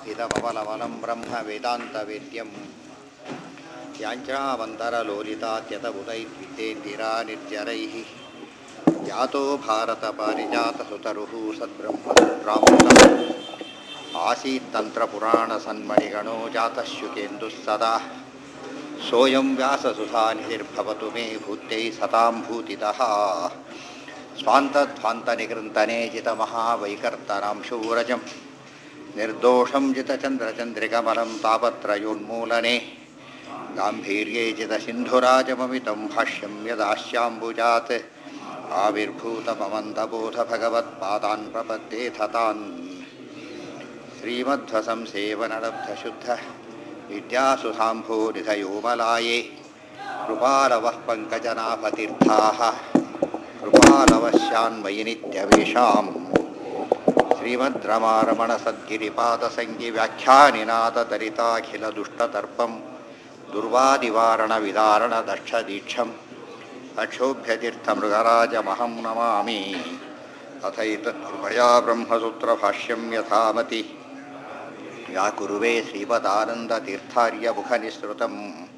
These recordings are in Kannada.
इदमबलबलं ब्रह्म वेदान्तवेद्यं याञ्चावन्तरलोलितात्यतबुधैर्वितेन्दिरा निर्जरैः यातो भारतपारिजातसुतरुः सद्ब्रह्मसूत्रामृतम् आसीत्तन्त्रपुराणसन्मणिगणो जातः शुकेन्दुः सदा सोऽयं व्याससुधानिधिर्भवतु मे भूत्यै सतां भूतितः स्वान्तध्वान्तनिकृन्तने जितमहावैकर्तनां शूरजं निर्दोषं जितचन्द्रचन्द्रिकमलं तापत्रयोन्मूलने गाम्भीर्ये जितसिन्धुराजममितं भाष्यं यदास्याम्बुजात् आविर्भूतममन्दबोधभगवत्पादान् प्रपद्येथ तान् श्रीमध्वसंसेवनलब्धशुद्ध विद्यासुधाम्भोनिधयोमलाये कृपालवः पङ्कजनाभतीर्थाः कृपालवश्यान्मयि नित्यवेषाम् श्रीमद्रमारमणसद्गिरिपादसङ्गिव्याख्यानिनादतरिताखिलदुष्टतर्पं दुर्वादिवारणविदारणदक्षदीक्षम् अक्षोभ्यतीर्थमृगराजमहं नमामि अथैतत्कृपया ब्रह्मसूत्रभाष्यं यथामति व्याकुरुवे श्रीपदानन्दतीर्थार्यमुखनिःसृतं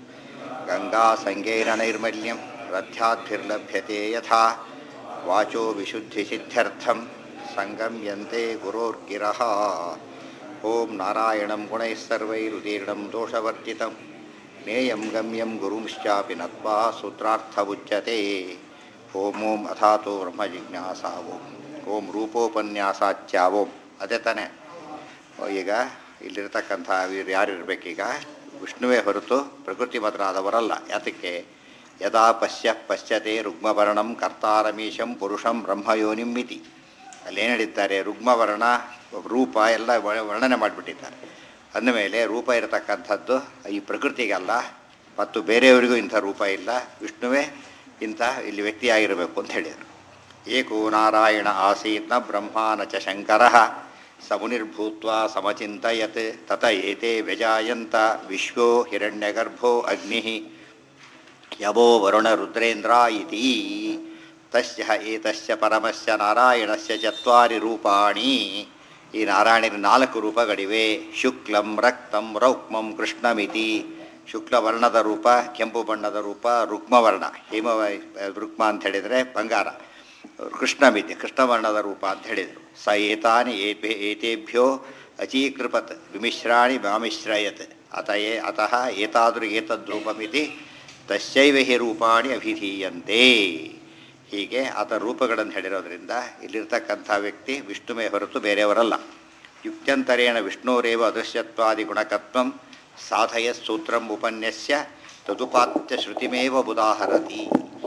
गङ्गासङ्गेन नैर्मल्यं रथ्याद्भिर्लभ्यते यथा वाचो विशुद्धिसिद्ध्यर्थं सङ्गम्यन्ते गुरोर्गिरः ॐ नारायणं गुणैः सर्वैरुदीर्णं दोषवर्जितं ज्ञेयं गम्यं गुरुंश्चापि नत्वा सूत्रार्थमुच्यते ॐ ॐ ಅಥಾತೋ ಬ್ರಹ್ಮಜಿಜ್ಞಾಸಾ ಓಂ ಓಂ ರೂಪೋಪನ್ಯಾಸಾಚ್ಯ ಓಂ ಅದೇ ತಾನೇ ಈಗ ಇಲ್ಲಿರ್ತಕ್ಕಂಥ ಇವ್ರು ಯಾರು ಇರಬೇಕೀಗ ವಿಷ್ಣುವೇ ಹೊರತು ಪ್ರಕೃತಿ ಮೊದಲಾದವರಲ್ಲ ಯಾತಕ್ಕೆ ಯದಾ ಪಶ್ಯ ಪಶ್ಯತೆ ರುಗ್ಮವರ್ಣಂ ಕರ್ತಾರಮೀಶಂ ಪುರುಷಂ ಬ್ರಹ್ಮಯೋನಿಂ ಮಿತಿ ಅಲ್ಲೇನು ಹೇಳಿದ್ದಾರೆ ರುಗ್ಮವರ್ಣ ರೂಪ ಎಲ್ಲ ವ- ವರ್ಣನೆ ಮಾಡಿಬಿಟ್ಟಿದ್ದಾರೆ ಅಂದಮೇಲೆ ರೂಪ ಇರತಕ್ಕಂಥದ್ದು ಈ ಪ್ರಕೃತಿಗಲ್ಲ ಮತ್ತು ಬೇರೆಯವರಿಗೂ ಇಂಥ ರೂಪ ಇಲ್ಲ ವಿಷ್ಣುವೇ ಇಂಥ ಇಲ್ಲಿ ವ್ಯಕ್ತಿಯಾಗಿರಬೇಕು ಅಂತ ಹೇಳಿದರು ಏಕೋ ನಾರಾಯಣ ಆಸೀತ್ ನ ಬ್ರಹ್ಮ ನ ಚ ಶಂಕರ ಸ ಮುನಿರ್ಭೂತ್ವ ಸಮಚಿಂತಯತ್ ತತ ಏತೆ ವ್ಯಜಾಯಂತ ವಿಶ್ವೋ ಹಿರಣ್ಯಗರ್ಭೋ ಅಗ್ನಿ ಯವೋ ವರುಣ ರುದ್ರೇಂದ್ರ ಇತಿ ತಸ್ಯ ಏತಸ್ಯ ಪರಮಸ್ಯ ನಾರಾಯಣಸ್ಯ ಚತ್ವಾರಿ ರೂಪಾಣಿ ಈ ನಾರಾಯಣನ ನಾಲ್ಕು ರೂಪಗಳಿವೆ ಶುಕ್ಲಂ ರಕ್ತಂ ರೌಕ್ಮಂ ಕೃಷ್ಣಮಿತಿ ಶುಕ್ಲವರ್ಣದ ರೂಪ ಕೆಂಪು ಬಣ್ಣದ ರೂಪ ರುಕ್ಮವರ್ಣ ಹಿಮ ರುಕ್ಮ ಅಂತ ಹೇಳಿದರೆ ಬಂಗಾರ ಕೃಷ್ಣಮಿತಿ ಕೃಷ್ಣವರ್ಣದ ರೂಪ ಅಂತ ಹೇಳಿದರು ಸ ಏತಾನಿ ಏಪೆ ಏತೇಭ್ಯೋ ಅಚೀಕೃಪತ್ ವಿಮಿಶ್ರಾಣಿ ಮಾಮಿಶ್ರಯತ್ ಅತ ಏ ಅತಃ ಏತಾದ್ರು ಏತದ್ರೂಪಮಿತಿ ತಸ್ಯೈವ ಹಿ ರೂಪಾಣಿ ಅಭಿಧೀಯಂತೆ ಹೀಗೆ ಆತ ರೂಪಗಳನ್ನು ಹೇಳಿರೋದ್ರಿಂದ ಇಲ್ಲಿರ್ತಕ್ಕಂಥ ವ್ಯಕ್ತಿ ವಿಷ್ಣುವೇ ಹೊರತು ಬೇರೆಯವರಲ್ಲ ಯುಕ್ತ್ಯಂತರೇಣ ವಿಷ್ಣೋರೇವ ಅದೃಶ್ಯತ್ವಾದಿ ಗುಣಕತ್ವಂ ಸಾಧಯ ಸೂತ್ರಂ ಉಪನ್ಯಸ್ಯ ತದುಪಾತ್ಯ ಶ್ರುತಿಮೇವ ಉದಾಹರತಿ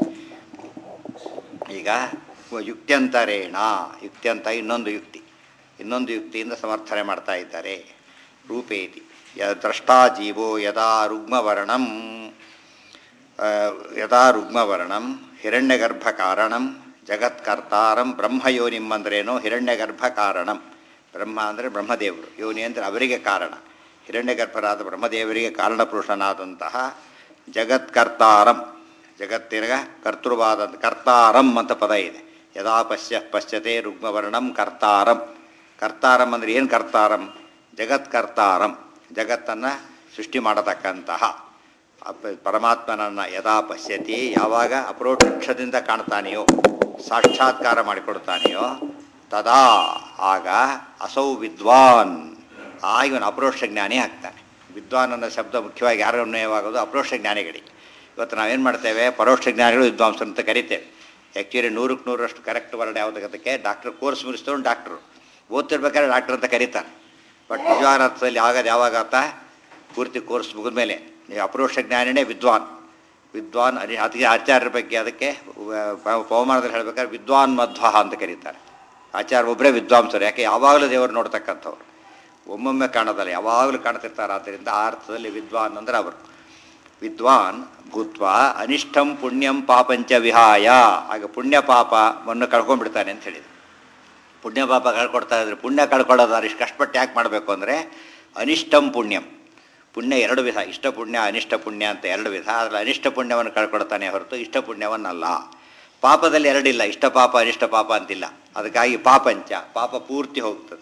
ಈಗ ಯುಕ್ತ್ಯಂತರೇಣ ಯುಕ್ತ್ಯಂತ ಇನ್ನೊಂದು ಯುಕ್ತಿ ಇನ್ನೊಂದು ಯುಕ್ತಿಯಿಂದ ಸಮರ್ಥನೆ ಮಾಡ್ತಾ ಇದ್ದಾರೆ ರೂಪೇತಿ ಯ ದ್ರಷ್ಟಾ ಜೀವೋ ಯದಾ ರುಗ್ಮವರ್ಣಂ ಆ, ಯದಾ ರುಗ್ಮವರ್ಣಂ ಹಿರಣ್ಯಗರ್ಭ ಕಾರಣಂ ಜಗತ್ಕರ್ತಾರಂ ಬ್ರಹ್ಮಯೋನಿಂ ಅಂದ್ರೇನು ಹಿರಣ್ಯಗರ್ಭ ಕಾರಣಂ ಬ್ರಹ್ಮ ಅಂದರೆ ಬ್ರಹ್ಮದೇವರು ಯೋನಿ ಅಂದರೆ ಅವರಿಗೆ ಕಾರಣ ಹಿರಣ್ಯಗರ್ಭರಾದ ಬ್ರಹ್ಮದೇವರಿಗೆ ಕಾರಣಪುರುಷನಾದಂತಹ ಜಗತ್ಕರ್ತಾರಂ ಜಗತ್ತಿನ ಕರ್ತೃವಾದ ಕರ್ತಾರಂ ಅಂತ ಪದ ಇದೆ ಯದಾ ಪಶ್ಯ ಪಶ್ಯತೆ ರುಗ್ಮವರ್ಣಂ ಕರ್ತಾರಂ ಕರ್ತಾರಂ ಅಂದರೆ ಏನು ಕರ್ತಾರಂ ಜಗತ್ಕರ್ತಾರಂ ಜಗತ್ತನ್ನು ಸೃಷ್ಟಿ ಮಾಡತಕ್ಕಂತಹ ಅಪ- ಪರಮಾತ್ಮನನ್ನು ಯದಾ ಪಶ್ಯತಿ ಯಾವಾಗ ಅಪರೋಕ್ಷದಿಂದ ಕಾಣ್ತಾನೆಯೋ ಸಾಕ್ಷಾತ್ಕಾರ ಮಾಡಿಕೊಡ್ತಾನೆಯೋ ತದಾ ಆಗ ಅಸೌ ವಿದ್ವಾನ್ ಆ ಇವನು ಅಪರೋಕ್ಷ ಜ್ಞಾನಿ ಆಗ್ತಾನೆ ವಿದ್ವಾನ್ ಅನ್ನೋ ಶಬ್ದ ಮುಖ್ಯವಾಗಿ ಯಾರು ಅನ್ವಯವಾಗೋದು ಅಪರೋಕ್ಷ ಜ್ಞಾನಿಗಳಿಗೆ ಇವತ್ತು ನಾವೇನು ಮಾಡ್ತೇವೆ ಪರೋಕ್ಷ ಜ್ಞಾನಿಗಳು ವಿದ್ವಾಂಸರು ಅಂತ ಕರಿತೇವೆ ಆ್ಯಕ್ಚುಲಿ ನೂರಕ್ಕೆ ನೂರಷ್ಟು ಕರೆಕ್ಟ್ ವರ್ಡ್ ಯಾವುದಕ್ಕೆ ಡಾಕ್ಟರ್ ಕೋರ್ಸ್ ಮುಗಿಸ್ತವ್ರು ಡಾಕ್ಟ್ರು ಓದ್ತಿರ್ಬೇಕಾದ್ರೆ ಡಾಕ್ಟರ್ ಅಂತ ಕರೀತಾರೆ ಬಟ್ ನಿಜವಾದ ಅರ್ಥದಲ್ಲಿ ಆಗೋದು ಯಾವಾಗ ಆತ ಪೂರ್ತಿ ಕೋರ್ಸ್ ಮುಗಿದ ಮೇಲೆ ನೀವು ಅಪರೋಕ್ಷ ಜ್ಞಾನಿನೇ ವಿದ್ವಾನ್ ವಿದ್ವಾನ್ ಅನಿ ಅದಕ್ಕೆ ಆಚಾರ್ಯರ ಬಗ್ಗೆ ಅದಕ್ಕೆ ವ- ಪವಮಾನದಲ್ಲಿ ಹೇಳ್ಬೇಕಾದ್ರೆ ವಿದ್ವಾನ್ ಮಧ್ವ ಅಂತ ಕರೀತಾರೆ ಆಚಾರ್ಯ ಒಬ್ಬರೇ ವಿದ್ವಾಂಸರು ಯಾಕೆ ಯಾವಾಗಲೂ ದೇವರು ನೋಡ್ತಕ್ಕಂಥವ್ರು ಒಮ್ಮೊಮ್ಮೆ ಕಾಣೋದಲ್ಲ ಯಾವಾಗಲೂ ಕಾಣ್ತಿರ್ತಾರೆ ಆದ್ದರಿಂದ ಆ ಅರ್ಥದಲ್ಲಿ ವಿದ್ವಾನ್ ಅಂದ್ರೆ ಅವರು ವಿದ್ವಾನ್ ಭೂತ್ವ ಅನಿಷ್ಟಂ ಪುಣ್ಯಂ ಪಾಪಂಚ ವಿಹಾಯ ಆಗ ಪುಣ್ಯ ಪಾಪವನ್ನು ಕಳ್ಕೊಂಡ್ಬಿಡ್ತಾನೆ ಅಂತ ಹೇಳಿದ್ರು ಪುಣ್ಯ ಪಾಪ ಕಳ್ಕೊಡ್ತಾ ಇದ್ರೆ ಪುಣ್ಯ ಕಳ್ಕೊಳ್ಳೋದು ಇಷ್ಟು ಕಷ್ಟಪಟ್ಟು ಯಾಕೆ ಮಾಡಬೇಕು ಅಂದರೆ ಅನಿಷ್ಟಂ ಪುಣ್ಯಂ ಪುಣ್ಯ ಎರಡು ವಿಧ ಇಷ್ಟ ಪುಣ್ಯ ಅನಿಷ್ಟ ಪುಣ್ಯ ಅಂತ ಎರಡು ವಿಧ ಅದರಲ್ಲಿ ಅನಿಷ್ಟ ಪುಣ್ಯವನ್ನು ಕಳ್ಕೊಡ್ತಾನೆ ಹೊರತು ಇಷ್ಟ ಪುಣ್ಯವನ್ನಲ್ಲ ಪಾಪದಲ್ಲಿ ಎರಡಿಲ್ಲ ಇಷ್ಟ ಪಾಪ ಅನಿಷ್ಟ ಪಾಪ ಅಂತಿಲ್ಲ ಅದಕ್ಕಾಗಿ ಪಾಪಂಚ ಪಾಪ ಪೂರ್ತಿ ಹೋಗ್ತದೆ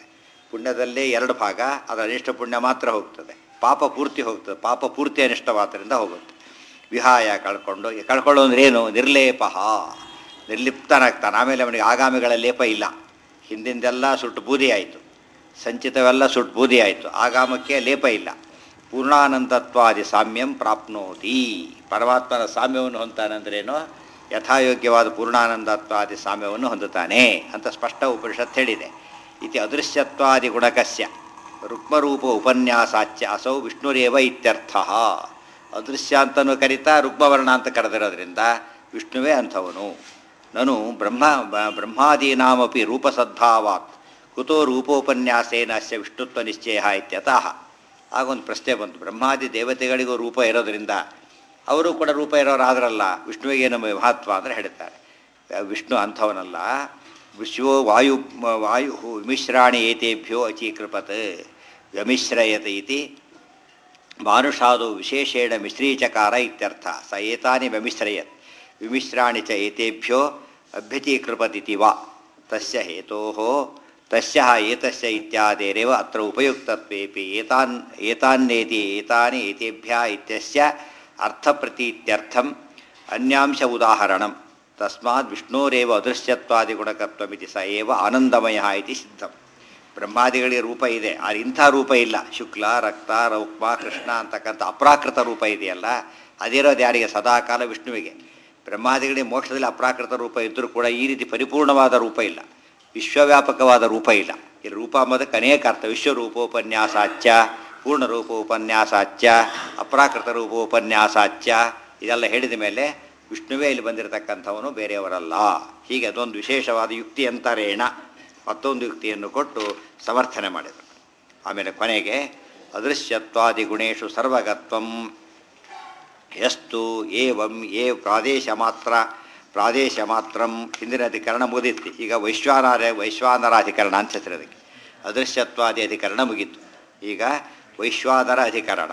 ಪುಣ್ಯದಲ್ಲೇ ಎರಡು ಭಾಗ ಅದರ ಅನಿಷ್ಟ ಪುಣ್ಯ ಮಾತ್ರ ಹೋಗ್ತದೆ ಪಾಪ ಪೂರ್ತಿ ಹೋಗ್ತದೆ ಪಾಪ ಪೂರ್ತಿ ಅನಿಷ್ಟವಾದ್ದರಿಂದ ಹೋಗುತ್ತೆ ವಿಹಾಯ ಕಳ್ಕೊಂಡು ಕಳ್ಕೊಳ್ಳೋ ಅಂದ್ರೆ ಏನು ನಿರ್ಲೇಪ ನಿರ್ಲಿಪ್ತನಾಗ್ತಾನೆ ಆಮೇಲೆ ಅವನಿಗೆ ಆಗಾಮಿಗಳ ಲೇಪ ಇಲ್ಲ ಹಿಂದಿಂದೆಲ್ಲ ಸುಟ್ಟು ಬೂದಿ ಆಯಿತು ಸಂಚಿತವೆಲ್ಲ ಸುಟ್ಟು ಬೂದಿ ಆಯಿತು ಆಗಾಮಕ್ಕೆ ಲೇಪ ಇಲ್ಲ ಪೂರ್ಣಾನಂದತ್ವಾದಿ ಸಾಮ್ಯಂ ಪ್ರಾಪ್ನೋತಿ ಪರಮಾತ್ಮನ ಸಾಮ್ಯವನ್ನು ಹೊಂತಾನಂದ್ರೇನು ಯಥಾಯೋಗ್ಯವಾದ ಪೂರ್ಣಾನಂದತ್ವಾದಿ ಸಾಮ್ಯವನ್ನು ಹೊಂದುತ್ತಾನೆ ಅಂತ ಸ್ಪಷ್ಟ ಉಪನಿಷತ್ ಹೇಳಿದೆ ಇತಿ ಅದೃಶ್ಯತ್ವಾದಿ ಗುಣಕಸ್ಯ ರುಕ್ಮರೂಪ ಉಪನ್ಯಾಸಾಚ್ಯ ಅಸೌ ವಿಷ್ಣುರೇವ ಇತ್ಯರ್ಥ ಅದೃಶ್ಯ ಅಂತನೂ ಕರಿತಾ ರುಕ್ಮವರ್ಣ ಅಂತ ಕರೆದಿರೋದ್ರಿಂದ ವಿಷ್ಣುವೇ ಅಂಥವನು ನಾನು ಬ್ರಹ್ಮ ಬ- ಬ್ರಹ್ಮಾದೀನಾಮಪಿ ರೂಪಸದ್ಭಾವಾತ್ ಕುತೋ ರೂಪೋಪನ್ಯಾಸೇನ ಅಸ್ಯ ವಿಷ್ಣುತ್ವ ನಿಶ್ಚಯ ಇತ್ಯತಃ ಆಗೊಂದು ಪ್ರಶ್ನೆ ಬಂತು ಬ್ರಹ್ಮಾದಿ ದೇವತೆಗಳಿಗೂ ರೂಪ ಇರೋದರಿಂದ ಅವರು ಕೂಡ ರೂಪ ಇರೋರಾದ್ರಲ್ಲ ವಿಷ್ಣುವಿಗೇನು ಮಹತ್ವ ಅಂದರೆ ಹೇಳ್ತಾರೆ ವಿಷ್ಣು ಅಂಥವನಲ್ಲ ವಿಶ್ವೋ ವಾಯು ವಾಯು ವಿಮಿಶ್ರಾಣಿ ಏತೇಭ್ಯೋ ಅಚೀಕೃಪತ್ ವ್ಯಮಿಶ್ರಯತ ಇತಿ ಮಾನುಷಾದು ವಿಶೇಷೇಣ ಮಿಶ್ರೀಚಕಾರ ಇತ್ಯರ್ಥ ಸ ಏತಾನಿ ವ್ಯಮಿಶ್ರಯತ್ ವಿಮಿಶ್ರಾಣಿ ಚ ಏತೇಭ್ಯೋ ಅಭ್ಯತೀಕೃಪತಿತಿ ವಾ ತಸ್ಯ ಹೇತೋಃ ತಸ್ಯ ಏತಸ್ಯ ಇತ್ಯಾದೇರೇವ ಅತ್ರ ಉಪಯುಕ್ತತ್ವೇಪಿ ಏತಾನ್ ಏತಾನ್ನೇತಿ ಏತಾನಿ ಏತೇಭ್ಯ ಇತ್ಯಸ್ಯ ಅರ್ಥಪ್ರತೀತ್ಯರ್ಥಂ ಅನ್ಯಾಂಶ ಉದಾಹರಣಂ ತಸ್ಮಾತ್ ವಿಷ್ಣೋರೇವ ಅದೃಶ್ಯತ್ವಾದಿಗುಣಕತ್ವಮಿತಿ ಸ ಏವ ಆನಂದಮಯ ಇತಿ ಸಿದ್ಧಂ ಬ್ರಹ್ಮಾದಿಗಳಿಗೆ ರೂಪ ಇದೆ ಆದರೆ ಇಂಥ ರೂಪ ಇಲ್ಲ ಶುಕ್ಲ ರಕ್ತ ರೌಕ್ಮ ಕೃಷ್ಣ ಅಂತಕ್ಕಂಥ ಅಪ್ರಾಕೃತ ರೂಪ ಇದೆಯಲ್ಲ ಅದಿರೋದು ಯಾರಿಗೆ ಸದಾಕಾಲ ವಿಷ್ಣುವಿಗೆ ಬ್ರಹ್ಮಾದಿಗಳಿಗೆ ಮೋಕ್ಷದಲ್ಲಿ ಅಪ್ರಾಕೃತ ರೂಪ ಇದ್ದರೂ ಕೂಡ ಈ ರೀತಿ ಪರಿಪೂರ್ಣವಾದ ರೂಪ ಇಲ್ಲ ವಿಶ್ವವ್ಯಾಪಕವಾದ ರೂಪ ಇಲ್ಲ ಈ ರೂಪ ಅಂಬೋದಕ್ಕೆ ಅನೇಕ ಅರ್ಥ ವಿಶ್ವರೂಪೋಪನ್ಯಾಸಾಚ್ಯ ಪೂರ್ಣ ರೂಪೋಪನ್ಯಾಸಾಚ್ಯ ಅಪ್ರಾಕೃತ ರೂಪೋಪನ್ಯಾಸಾಚ್ಯ ಇದೆಲ್ಲ ಹೇಳಿದ ಮೇಲೆ ವಿಷ್ಣುವೇ ಇಲ್ಲಿ ಬಂದಿರತಕ್ಕಂಥವನು ಬೇರೆಯವರಲ್ಲ ಹೀಗೆ ಅದೊಂದು ವಿಶೇಷವಾದ ಯುಕ್ತಿ ಅಂತಾರೇಣ ಮತ್ತೊಂದು ಯುಕ್ತಿಯನ್ನು ಕೊಟ್ಟು ಸಮರ್ಥನೆ ಮಾಡಿದರು ಆಮೇಲೆ ಕೊನೆಗೆ ಅದೃಶ್ಯತ್ವಾದಿ ಗುಣೇಶು ಸರ್ವಗತ್ವಂ ಯಸ್ತು ಏವಂ ಏ ಪ್ರಾದೇಶ ಮಾತ್ರ ಪ್ರಾದೇಶ ಮಾತ್ರಂ ಹಿಂದಿನ ಅಧಿಕರಣ ಮುಗಿದಿತ್ತು ಈಗ ವೈಶ್ವಾನರ ವೈಶ್ವಾನರ ಅಧಿಕರಣ ಅಂತ ಹೆಸರು ಅದಕ್ಕೆ ಅದೃಶ್ಯತ್ವಾದಿ ಅಧಿಕರಣ ಮುಗೀತು ಈಗ ವೈಶ್ವಾನರ ಅಧಿಕರಣ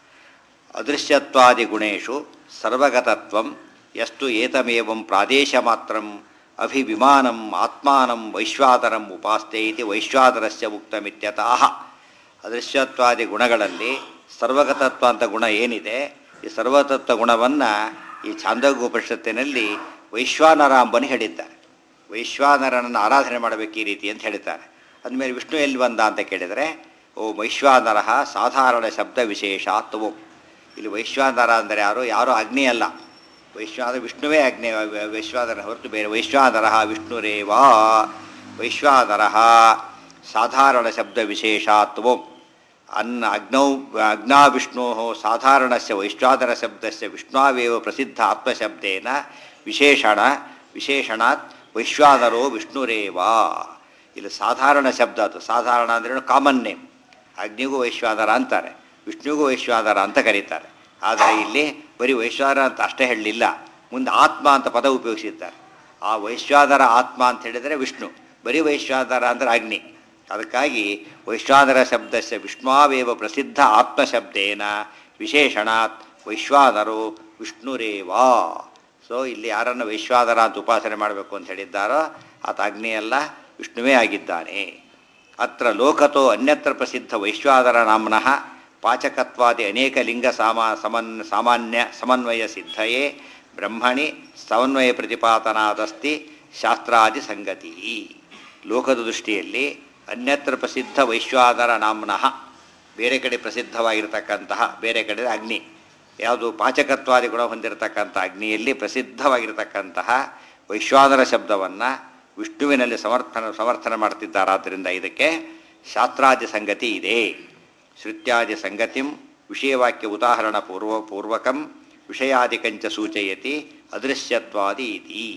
ಅದೃಶ್ಯತ್ವಾದಿ ಗುಣೇಶು ಸರ್ವಗತತ್ವಂ ಯಸ್ತು ಏತಮೇವಂ ಪ್ರಾದೇಶ ಮಾತ್ರಂ ಅಭಿವಿಮಾನಂ ಆತ್ಮಾನಂ ವೈಶ್ವಾದರಂ ಉಪಾಸ್ತೆ ಇತಿ ವೈಶ್ವಾದರಸ್ಯ ಉಕ್ತಮಿತ್ಯತಃ ಅದೃಶ್ಯತ್ವಾದಿ ಗುಣಗಳಲ್ಲಿ ಸರ್ವಗತತ್ವ ಅಂತ ಗುಣ ಏನಿದೆ ಈ ಸರ್ವತತ್ವ ಗುಣವನ್ನು ಈ ಛಾಂದೋಗೋಪನಿಷತ್ತಿನಲ್ಲಿ ವೈಶ್ವಾನರ ಅಂಬನಿ ಹೇಳಿದ್ದಾರೆ ವೈಶ್ವಾನರನನ್ನು ಆರಾಧನೆ ಮಾಡಬೇಕು ಈ ರೀತಿ ಅಂತ ಹೇಳಿದ್ದಾರೆ ಅಂದಮೇಲೆ ವಿಷ್ಣು ಎಲ್ಲಿ ಬಂದ ಅಂತ ಕೇಳಿದರೆ ಓ ವೈಶ್ವಾನರ ಸಾಧಾರಣ ಶಬ್ದ ವಿಶೇಷಾತ್ವವು ಇಲ್ಲಿ ವೈಶ್ವಾನರ ಅಂದರೆ ಯಾರು ಯಾರು ಅಗ್ನಿ ಅಲ್ಲ ವೈಶ್ವಾನ ವಿಷ್ಣುವೇ ಅಗ್ನಿ ವೈಶ್ವಾನರ ಹೊರತು ಬೇರೆ ವೈಶ್ವಾನರ ವಿಷ್ಣುರೇವಾ ವೈಶ್ವಾನರ ಸಾಧಾರಣ ಶಬ್ದ ವಿಶೇಷಾತ್ವಂ ಅನ್ನ ಅಗ್ನೌ ಅಗ್ನಾ ವಿಷ್ಣೋ ಸಾಧಾರಣಸ್ಯ ವೈಶ್ವಾನರ ಶಬ್ದಸ್ಯ ವಿಷ್ಣಾವೇವ ಪ್ರಸಿದ್ಧ ಆತ್ಮಶಬ್ದೇನ ವಿಶೇಷಣ ವಿಶೇಷಣಾತ್ ವೈಶ್ವಾನರೋ ವಿಷ್ಣುರೇವಾ ಇಲ್ಲಿ ಸಾಧಾರಣ ಶಬ್ದ ಅದು ಸಾಧಾರಣ ಅಂದ್ರೆ ಕಾಮನ್ ನೇಮ್ ಅಗ್ನಿಗೂ ವೈಶ್ವಾನರ ಅಂತಾರೆ ವಿಷ್ಣುವಿಗೂ ವೈಶ್ವಾನರ ಅಂತ ಕರೀತಾರೆ ಆದರೆ ಇಲ್ಲಿ ಬರೀ ವೈಶ್ವಾನರ ಅಂತ ಅಷ್ಟೇ ಹೇಳಲಿಲ್ಲ ಮುಂದೆ ಆತ್ಮ ಅಂತ ಪದ ಉಪಯೋಗಿಸಿದ್ದಾರೆ ಆ ವೈಶ್ವಾನರ ಆತ್ಮ ಅಂತ ಹೇಳಿದರೆ ವಿಷ್ಣು ಬರೀ ವೈಶ್ವಾನರ ಅಂದರೆ ಅಗ್ನಿ ಅದಕ್ಕಾಗಿ ವೈಶ್ವಾನರ ಶಬ್ದಸ್ಯ ವಿಷ್ಣುವೇವ ಪ್ರಸಿದ್ಧ ಆತ್ಮಶಬ್ದೇನ ವಿಶೇಷಣಾತ್ ವೈಶ್ವಾನರೋ ವಿಷ್ಣುರೇವಾ ಸೊ ಇಲ್ಲಿ ಯಾರನ್ನು ವೈಶ್ವಾನರ ಅಂತ ಉಪಾಸನೆ ಮಾಡಬೇಕು ಅಂತ ಹೇಳಿದ್ದಾರೋ ಆತ ಅಗ್ನಿಯಲ್ಲ ವಿಷ್ಣುವೇ ಆಗಿದ್ದಾನೆ ಅತ್ರ ಲೋಕತೋ ಅನ್ಯತ್ರ ಪ್ರಸಿದ್ಧ ವೈಶ್ವಾನರ ನಾಮ್ನಃ ಪಾಚಕತ್ವಾದಿ ಅನೇಕ ಲಿಂಗ ಸಾಮಾ ಸಮನ್ ಸಾಮಾನ್ಯ ಸಮನ್ವಯ ಸಿದ್ಧಯೇ ಬ್ರಹ್ಮಣಿ ಸಮನ್ವಯ ಪ್ರತಿಪಾದನಾದಸ್ತಿ ಶಾಸ್ತ್ರಾದಿ ಸಂಗತಿ ಲೋಕದ ದೃಷ್ಟಿಯಲ್ಲಿ ಅನ್ಯತ್ರ ಪ್ರಸಿದ್ಧ ವೈಶ್ವಾನರ ನಾಮ್ನಃ ಬೇರೆ ಕಡೆ ಪ್ರಸಿದ್ಧವಾಗಿರತಕ್ಕಂತಹ ಬೇರೆ ಕಡೆ ಅಗ್ನಿ ಯಾವುದು ಪಾಚಕತ್ವಾದಿ ಗುಣ ಹೊಂದಿರತಕ್ಕಂಥ ಅಗ್ನಿಯಲ್ಲಿ ಪ್ರಸಿದ್ಧವಾಗಿರತಕ್ಕಂತಹ ವೈಶ್ವಾನರ ಶಬ್ದವನ್ನು ವಿಷ್ಣುವಿನಲ್ಲಿ ಸಮರ್ಥನ ಸಮರ್ಥನೆ ಮಾಡ್ತಿದ್ದಾರಾದ್ದರಿಂದ ಇದಕ್ಕೆ ಶಾಸ್ತ್ರಾದಿ ಸಂಗತಿ ಇದೆ ಶ್ರುತ್ಯಾದಿ ಸಂಗತಿಂ ವಿಷಯವಾಕ್ಯ ಉದಾಹರಣ ಪೂರ್ವ ಪೂರ್ವಕಂ ವಿಷಯಾದಿಕಂಚ ಸೂಚಯತಿ ಅದೃಶ್ಯತ್ವಾದಿ ಇತಿ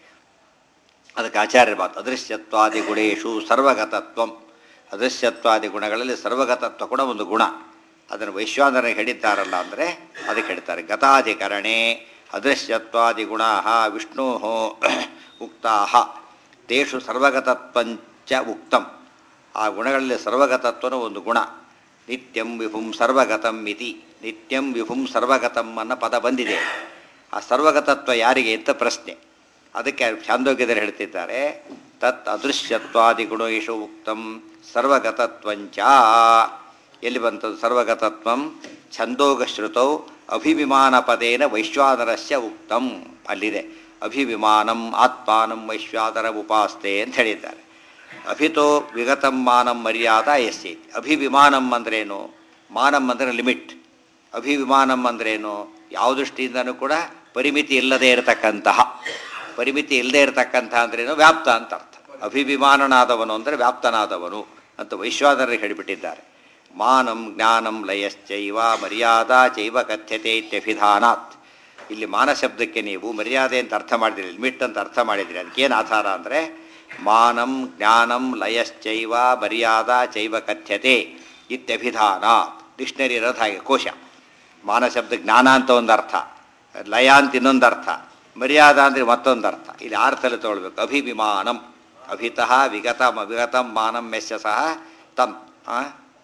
ಅದಕ್ಕೆ ಆಚಾರ್ಯ ಮಾತು ಅದೃಶ್ಯತ್ವಾದಿ ಗುಣೇಶು ಸರ್ವಗತತ್ವಂ ಅದೃಶ್ಯತ್ವಾದಿ ಗುಣಗಳಲ್ಲಿ ಸರ್ವಗತತ್ವ ಕೂಡ ಒಂದು ಗುಣ ಅದನ್ನು ವೈಶ್ವಾನರ ಹೇಳಿದ್ದಾರಲ್ಲ ಅಂದರೆ ಅದಕ್ಕೆ ಹೇಳ್ತಾರೆ ಗತಾಧಿಕರಣೆ ಅದೃಶ್ಯತ್ವಾದಿ ಗುಣಾ ವಿಷ್ಣೋ ಉಕ್ತಾ ತೇಷು ಸರ್ವಗತತ್ವಂಚ ಉಕ್ತಂ ಆ ಗುಣಗಳಲ್ಲಿ ಸರ್ವಗತತ್ವನ ಒಂದು ಗುಣ ನಿತ್ಯಂ ವಿಭುಂ ಸರ್ವಗತಂ ಇತಿ ನಿತ್ಯಂ ವಿಭುಂ ಸರ್ವಗತಂ ಅನ್ನೋ ಪದ ಬಂದಿದೆ ಆ ಸರ್ವಗತತ್ವ ಯಾರಿಗೆ ಅಂತ ಪ್ರಶ್ನೆ ಅದಕ್ಕೆ ಛಾಂದೋಗ್ಯದಲ್ಲಿ ಹೇಳ್ತಿದ್ದಾರೆ ತತ್ ಅದೃಶ್ಯತ್ವಾದಿಗುಣೇಶು ಉಕ್ತಂ ಸರ್ವಗತತ್ವಂಚ ಎಲ್ಲಿ ಬಂತದ್ದು ಸರ್ವಗತತ್ವಂ ಛಂದೋಗಶ್ರುತೌ ಅಭಿವಿಮಾನ ಪದೇನ ವೈಶ್ವಾನರಸ್ಯ ಉಕ್ತಂ ಅಲ್ಲಿದೆ ಅಭಿವಿಮಾನಂ ಆತ್ಮಾನಂ ವೈಶ್ವಾನರ ಉಪಾಸ್ತೆ ಅಂತ ಹೇಳಿದ್ದಾರೆ ಅಭಿತೋ ವಿಗತಂ ಮಾನಂ ಮರ್ಯಾದ ಎಸ್ಸಿ ಅಭಿವಿಮಾನಂ ಅಂದ್ರೇನು ಮಾನಂ ಅಂದರೆ ಲಿಮಿಟ್ ಅಭಿವಿಮಾನಂ ಅಂದ್ರೇನು ಯಾವ ದೃಷ್ಟಿಯಿಂದನೂ ಕೂಡ ಪರಿಮಿತಿ ಇಲ್ಲದೆ ಇರತಕ್ಕಂತಹ ಪರಿಮಿತಿ ಇಲ್ಲದೆ ಇರತಕ್ಕಂತಹ ಅಂದ್ರೇನು ವ್ಯಾಪ್ತ ಅಂತ ಅರ್ಥ ಅಭಿವಿಮಾನನಾದವನು ಅಂದರೆ ವ್ಯಾಪ್ತನಾದವನು ಅಂತ ವೈಶ್ವಾನರಿಗೆ ಹೇಳಿಬಿಟ್ಟಿದ್ದಾರೆ ಮಾನಂ ಜ್ಞಾನಂ ಲಯಶ್ಚೈವ ಮರ್ಯಾದಾ ಚೈವ ಕಥ್ಯತೆ ಇತ್ಯಭಿಧಾನಾತ್ ಇಲ್ಲಿ ಮಾನ ಶಬ್ದಕ್ಕೆ ನೀವು ಮರ್ಯಾದೆ ಅಂತ ಅರ್ಥ ಮಾಡಿದ್ರಿ ಲಿಮಿಟ್ ಅಂತ ಅರ್ಥ ಮಾಡಿದ್ರಿ ಅದಕ್ಕೇನು ಆಧಾರ ಅಂದರೆ ಮಾನಂ ಜ್ಞಾನಂ ಲಯಶ್ಚೈವ ಮರ್ಯಾದಾ ಚೈವ ಕಥ್ಯತೆ ಇತ್ಯಭಿಧಾನಾತ್ ಡಿಕ್ಷನರಿ ಇರೋದು ಹಾಗೆ ಕೋಶ ಮಾನ ಶಬ್ದ ಜ್ಞಾನ ಅಂತ ಒಂದು ಅರ್ಥ ಲಯ ಅಂತ ಇನ್ನೊಂದು ಅರ್ಥ ಮರ್ಯಾದ ಅಂದರೆ ಮತ್ತೊಂದು ಅರ್ಥ ಇಲ್ಲಿ ಅರ್ಥದಲ್ಲಿ ತೊಗೊಳ್ಬೇಕು ಅಭಿವಿಮಾನಂ ಅಭಿತಃ ವಿಗತ ವಿಗತಂ ಮಾನಂ ಮೆಸ್ಸ ಸಹ ತಮ್ ಆ?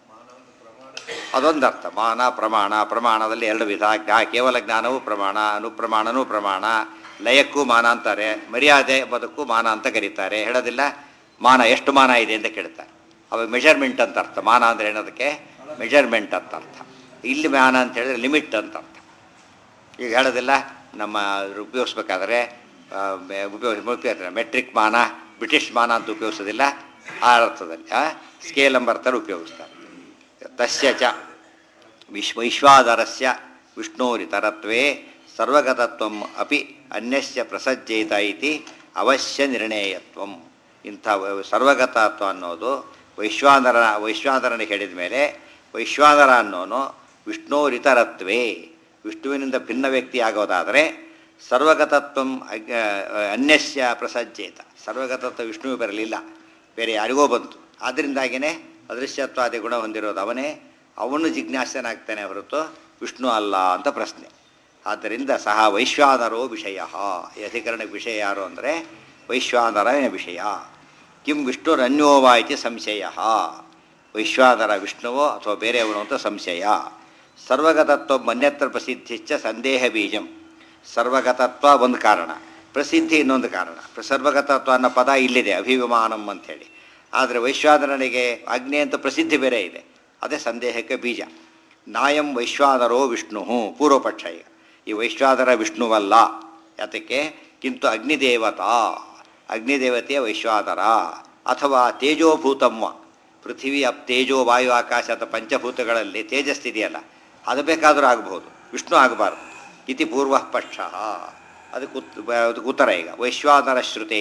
ಅದೊಂದು ಅರ್ಥ ಮಾನ ಪ್ರಮಾಣ ಪ್ರಮಾಣದಲ್ಲಿ ಎರಡು ವಿಧ ಜ್ಞಾ ಕೇವಲ ಜ್ಞಾನವೂ ಪ್ರಮಾಣ ಅನುಪ್ರಮಾಣನೂ ಪ್ರಮಾಣ ಲಯಕ್ಕೂ ಮಾನ ಅಂತಾರೆ ಮರ್ಯಾದೆ ಬದುಕು ಮಾನ ಅಂತ ಕರೀತಾರೆ ಹೇಳೋದಿಲ್ಲ ಮಾನ ಎಷ್ಟು ಮಾನ ಇದೆ ಅಂತ ಕೇಳ್ತಾರೆ ಅವಾಗ ಮೆಷರ್ಮೆಂಟ್ ಅಂತ ಅರ್ಥ ಮಾನ ಅಂದರೆ ಏನದಕ್ಕೆ ಮೆಷರ್ಮೆಂಟ್ ಅಂತ ಅರ್ಥ ಇಲ್ಲಿ ಮಾನ ಅಂತ ಹೇಳಿದ್ರೆ ಲಿಮಿಟ್ ಅಂತ ಅರ್ಥ ಈಗ ಹೇಳೋದಿಲ್ಲ ನಮ್ಮ ಉಪಯೋಗಿಸ್ಬೇಕಾದ್ರೆ ಆ, ಮೆ- ಉಪಯೋಗ ಉಪಯೋಗಿಸ್ತಾರೆ ಮೆಟ್ರಿಕ್ ಮಾನ ಬ್ರಿಟಿಷ್ ಮಾನ ಅಂತ ಉಪಯೋಗಿಸೋದಿಲ್ಲ ಆ ಅರ್ಥದಲ್ಲಿ ಸ್ಕೇಲ್ ಎಂಬ ಅರ್ಥದಲ್ಲಿ ಉಪಯೋಗಿಸ್ತಾರೆ ತಸ್ಯ ಚ ವಿಶ್ ವೈಶ್ವಾದರಸ್ಯ ವಿಷ್ಣೋರಿತರತ್ವೇ ಸರ್ವಗತತ್ವಂ ಅಪಿ ಅನ್ಯಸ್ಯ ಪ್ರಸಜ್ಜೇತ ಇತಿ ಅವಶ್ಯ ನಿರ್ಣೇಯತ್ವಂ ಇಂಥ ವ- ಸರ್ವಗತತ್ವ ಅನ್ನೋದು ವೈಶ್ವಾನರ ವೈಶ್ವಾನರನಿಗೆ ಹೇಳಿದ ಮೇಲೆ ವೈಶ್ವಾನರ ಅನ್ನೋನು ವಿಷ್ಣೋರಿತರತ್ವೇ ವಿಷ್ಣುವಿನಿಂದ ಭಿನ್ನ ವ್ಯಕ್ತಿ ಆಗೋದಾದರೆ ಸರ್ವಗತತ್ವಂ ಅಗ್- ಅನ್ಯಸ್ಯ ಪ್ರಸಜ್ಜೇತ ಸರ್ವಗತತ್ವ ವಿಷ್ಣುವು ಬರಲಿಲ್ಲ ಬೇರೆ ಯಾರಿಗೋ ಬಂತು ಆದ್ದರಿಂದಾಗಿಯೇ ಅದೃಶ್ಯತ್ವಾದಿ ಗುಣ ಹೊಂದಿರೋದು ಅವನೇ ಅವನು ಜಿಜ್ಞಾಸನಾಗ್ತಾನೆ ಹೊರತು ವಿಷ್ಣು ಅಲ್ಲ ಅಂತ ಪ್ರಶ್ನೆ ಆದ್ದರಿಂದ ಸಹ ವೈಶ್ವಾನರೋ ವಿಷಯ ಈ ಅಧಿಕರಣಕ್ಕೆ ವಿಷಯ ಯಾರು ಅಂದರೆ ವೈಶ್ವಾನರನ ವಿಷಯ ಕಿಂ ವಿಷ್ಣುರನ್ಯೋವಾ ಇತಿ ಸಂಶಯ ವೈಶ್ವಾನರ ವಿಷ್ಣುವೋ ಅಥವಾ ಬೇರೆಯವನು ಅಂತ ಸಂಶಯ ಸರ್ವಗತತ್ವ ಮನ್ಯತ್ರ ಪ್ರಸಿದ್ಧಿಶ್ಚ ಸಂದೇಹ ಬೀಜಂ ಸರ್ವಗತತ್ವ ಒಂದು ಕಾರಣ ಪ್ರಸಿದ್ಧಿ ಇನ್ನೊಂದು ಕಾರಣ ಸರ್ವಗತತ್ವ ಅನ್ನೋ ಪದ ಇಲ್ಲಿದೆ ಅಭಿವಿಮಾನಂ ಅಂಥೇಳಿ ಆದರೆ ವೈಶ್ವಾನರನಿಗೆ ಅಗ್ನಿ ಅಂತ ಪ್ರಸಿದ್ಧಿ ಬೇರೆ ಇದೆ ಅದೇ ಸಂದೇಹಕ್ಕೆ ಬೀಜ ನಾಯಂ ವೈಶ್ವಾನರೋ ವಿಷ್ಣು ಪೂರ್ವಪಕ್ಷ ಈಗ ಈ ವೈಶ್ವಾನರ ವಿಷ್ಣುವಲ್ಲ ಯಾತಕ್ಕೆ ಕಿಂತು ಅಗ್ನಿದೇವತಾ ಅಗ್ನಿದೇವತೆಯ ವೈಶ್ವಾನರ ಅಥವಾ ತೇಜೋಭೂತಮ್ವ ಪೃಥ್ವಿ ಅಪ್ ತೇಜೋ ವಾಯು ಆಕಾಶ ಅಥವಾ ಪಂಚಭೂತಗಳಲ್ಲಿ ತೇಜಸ್ಸಿದೆಯಲ್ಲ ಅದು ಬೇಕಾದರೂ ಆಗಬಹುದು ವಿಷ್ಣು ಆಗಬಾರ್ದು ಇತಿ ಪೂರ್ವ ಪಕ್ಷ ಅದಕ್ಕೆ ಉತ್ ಅದಕ್ಕೆ ಉತ್ತರ ಈಗ ವೈಶ್ವಾನರ ಶ್ರುತೇ